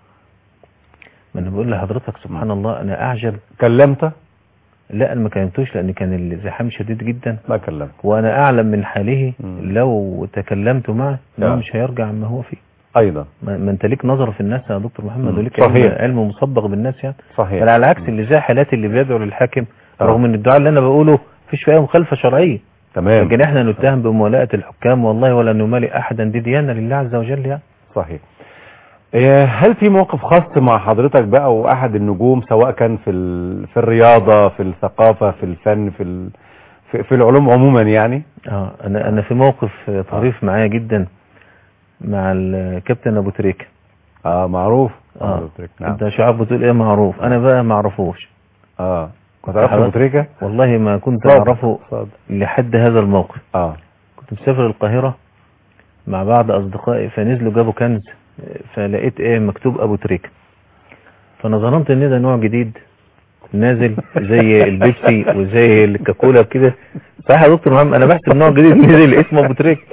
ما انا بقول لحضرتك سبحان الله انا اعجب كلمت لا انا ما كلمتوش لان كان الزحام شديد جدا ما كلمت وانا اعلم من حاله مم. لو تكلمت معه آه. انه مش هيرجع عما هو فيه ايضا ما, ما انت ليك نظر في الناس يا دكتور محمد مم. وليك علم, صحيح. علم مسبق بالناس يعني صحيح بل على العكس اللي زي حالات اللي بيدعو للحاكم آه. رغم ان الدعاء اللي انا بقوله مفيش فيها مخالفه شرعيه تمام لكن احنا نتهم بموالاه الحكام والله ولا نمالي احدا دي ديانه لله عز وجل يعني صحيح إيه، هل في موقف خاص مع حضرتك بقى واحد النجوم سواء كان في ال... في الرياضه في الثقافه في الفن في ال... في, في العلوم عموما يعني اه انا انا في موقف طريف معايا جدا مع الكابتن ابو تريكه اه معروف اه أبو تريكة، نعم انت شعب بتقول ايه معروف انا بقى ما اعرفوش اه كنت عرفت ابو حضرتك- تريكه والله ما كنت اتفضل، اعرفه اتفضل. لحد هذا الموقف اه كنت مسافر القاهرة مع بعض اصدقائي فنزلوا جابوا كنز فلقيت ايه مكتوب ابو تريكة فانا ظننت ان ده نوع جديد نازل زي البيبسي وزي الكاكولا كده صح يا دكتور محمد انا بحسب نوع جديد نزل اسمه ابو تريكة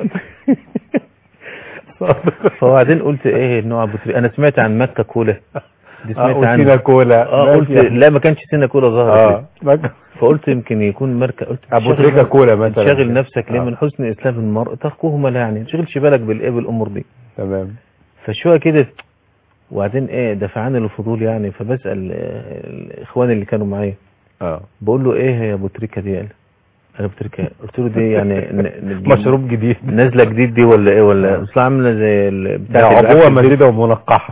فبعدين قلت ايه النوع ابو تريكة انا سمعت عن مكة كولا دي اه سمعت وسينا عنها كولا اه ماشي قلت يعني. لا ما كانش سنة كولا ظهرت اه مك- فقلت يمكن يكون ماركة قلت ابو شغل تريكه كولا مثلا تشغل نفسك ليه آه. من حسن اسلام المرء تركه ما لا يعني تشغلش بالك بالايه بالامور دي تمام فشويه كده وبعدين ايه دفعني الفضول يعني فبسال آه، الاخوان اللي كانوا معايا اه بقول له ايه يا ابو تريكه دي قال انا ابو تريكه قلت له دي يعني ن- ن- مشروب جديد نازله جديد دي ولا ايه ولا اصلا عامله زي ال- ده بتاعت عبوه الأكل دي. مديده ومنقحه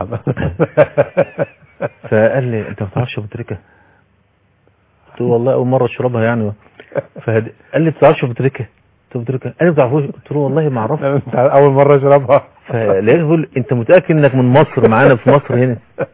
فقال لي انت ما بتعرفش ابو تريكه قلت له والله اول مره اشربها يعني فهد... قال لي ما بتعرفش ابو تريكه قلت له ابو تريكه قال لي ما بتعرفوش قلت له والله ما اعرفش انت اول مره اشربها فلقيته بيقول انت متاكد انك من مصر معانا في مصر هنا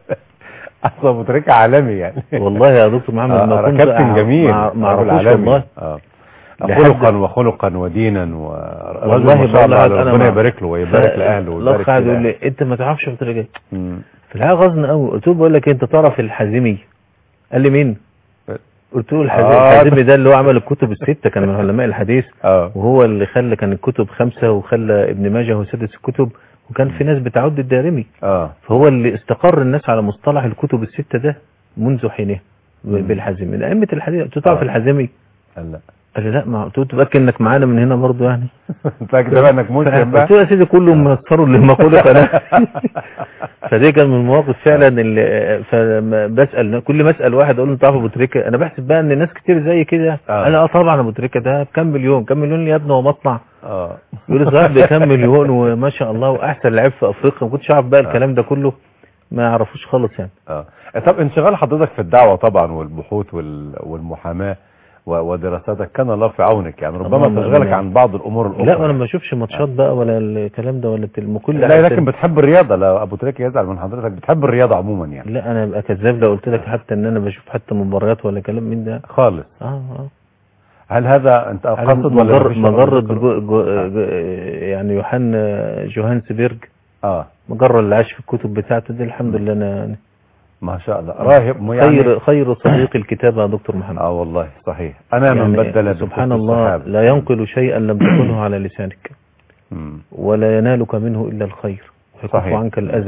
اصلا ابو تريكه عالمي يعني والله يا دكتور محمد آه، ما كنت كابتن أع- جميل ما ما رجل اعرفوش عالمي. والله اه لحد- خلقا وخلقا ودينا ورجل والله ما شاء بقول الله لك أنا ربنا مع- يبارك له ويبارك ف- لاهله ويبارك الاخ قاعد في يقول الأهل. لي انت ما تعرفش ابو تريكه مم. في الحقيقه غزنا قوي قلت له بقول لك انت تعرف الحازمي قال لي مين قلت له الحازمي آه. الحازمي ده اللي هو عمل الكتب السته كان من علماء الحديث اه وهو اللي خلى كان الكتب خمسه وخلى ابن ماجه هو سادس الكتب وكان في ناس بتعد الدارمي اه فهو اللي استقر الناس على مصطلح الكتب الستة ده منذ حينه مم. بالحازمي من أئمة الحديث قلت له تعرف آه. الحازمي قال لا قال لي لا ما قلت له تتأكد انك معانا من هنا برضه يعني فاكر بقى انك مسلم بقى قلت له يا سيدي كله منصر للمقولة فانا فدي كان من المواقف فعلا اللي فبسأل كل ما اسأل واحد اقول له تعرف ابو تريكة انا بحسب بقى ان ناس كتير زي كده آه. قال اه طبعا ابو تريكة ده بكام مليون كام مليون يا ابني هو مطلع اه يقول لي صحيح بكام مليون وما شاء الله واحسن لعيب في افريقيا ما كنتش اعرف بقى الكلام ده كله ما يعرفوش خالص يعني اه طب انشغال حضرتك في الدعوة طبعا والبحوث وال... والمحاماة و... ودراستك كان الله في عونك يعني ربما اللهم تشغلك آمين. عن بعض الامور الاخرى لا انا ما بشوفش ماتشات بقى ولا الكلام ده ولا التلم كل لا حاجة لكن بتحب الرياضة لا ابو تريكة يزعل من حضرتك بتحب الرياضة عموما يعني لا انا ابقى كذاب لو قلت لك حتى ان انا بشوف حتى مباريات ولا كلام من ده خالص اه اه هل هذا انت على قصد ولا مجرد مفيش مجرد تفاصيل؟ جو جو جو يعني يوحنا جوهانسبرج اه مجرد اللي عاش في الكتب بتاعته دي الحمد لله انا ما شاء الله راهب مو يعني خير خير صديق الكتابة يا دكتور محمد اه والله صحيح انا من يعني بدل سبحان بكتب الله الصحابة. لا ينقل شيئا لم تكنه على لسانك مم. ولا ينالك منه إلا الخير ويكف صحيح. عنك الأذى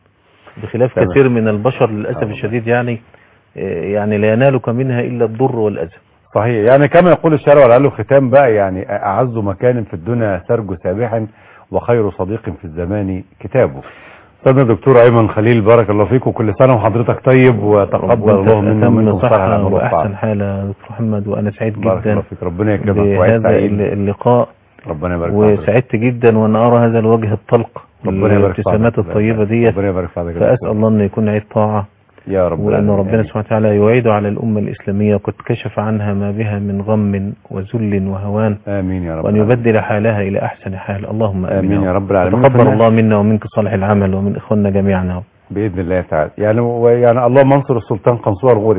بخلاف تمام. كثير من البشر للأسف آه والله. الشديد يعني آه، يعني لا ينالك منها إلا الضر والأذى صحيح يعني كما يقول الشارع ولعله ختام بقى يعني أعز مكان في الدنيا سرج سابحا وخير صديق في الزمان كتابه استاذنا الدكتور ايمن خليل بارك الله فيك وكل سنه وحضرتك طيب وتقبل الله منا ومنكم صالح صحة الاعمال وأحسن والطاعات حال يا دكتور محمد وأنا سعيد بارك الله جدا فيك ربنا يكرمك وعيد بهذا سعيد اللقاء ربنا يبارك فيك وسعدت جدا وأن أرى هذا الوجه الطلق ربنا يبارك فيك الابتسامات الطيبة ديت ربنا يبارك فيك فأسأل الله أن يكون عيد طاعة يا رب وأن العالمين. ربنا سبحانه وتعالى يعيد على الأمة الإسلامية وقد كشف عنها ما بها من غم وذل وهوان امين يا رب وأن العالمين. يبدل حالها إلى أحسن حال اللهم آمين امين يا رب العالمين تقبل فالناس- الله منا ومنك صالح العمل ومن إخواننا جميعا يا رب. باذن الله تعالى يعني ويعني اللهم انصر السلطان قنصوة غوري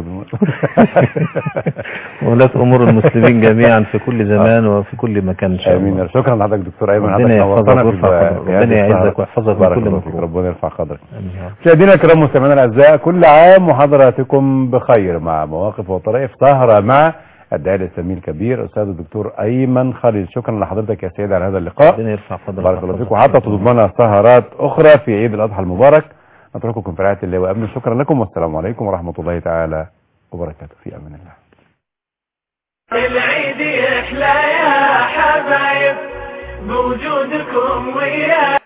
ولاة أمور المسلمين جميعا في كل زمان وفي كل مكان إن شاء امين الله يا رب. شكرا لحضرتك دكتور ايمن ربنا حضرتك يحفظك نورتنا في ويرفع في قدرك. هذه ربنا السهرة. يعزك ويحفظك من بارك كل الله فيك. مكروه. ربنا يرفع قدرك آمين يا رب. مشاهدينا الكرام مستمعينا الاعزاء كل عام وحضراتكم بخير مع مواقف وطرائف سهره مع الداعي الاسلامي الكبير استاذ الدكتور ايمن خليل شكرا لحضرتك يا سيدي على هذا اللقاء ربنا يرفع قدرك بارك الله فيك ويحفظك. وحتى تضمنا سهرات اخرى في عيد الاضحى المبارك نترككم في رعايه الله وامن شكرا لكم والسلام عليكم ورحمه الله تعالى وبركاته في امان الله العيد يحلى يا حبايب بوجودكم وياي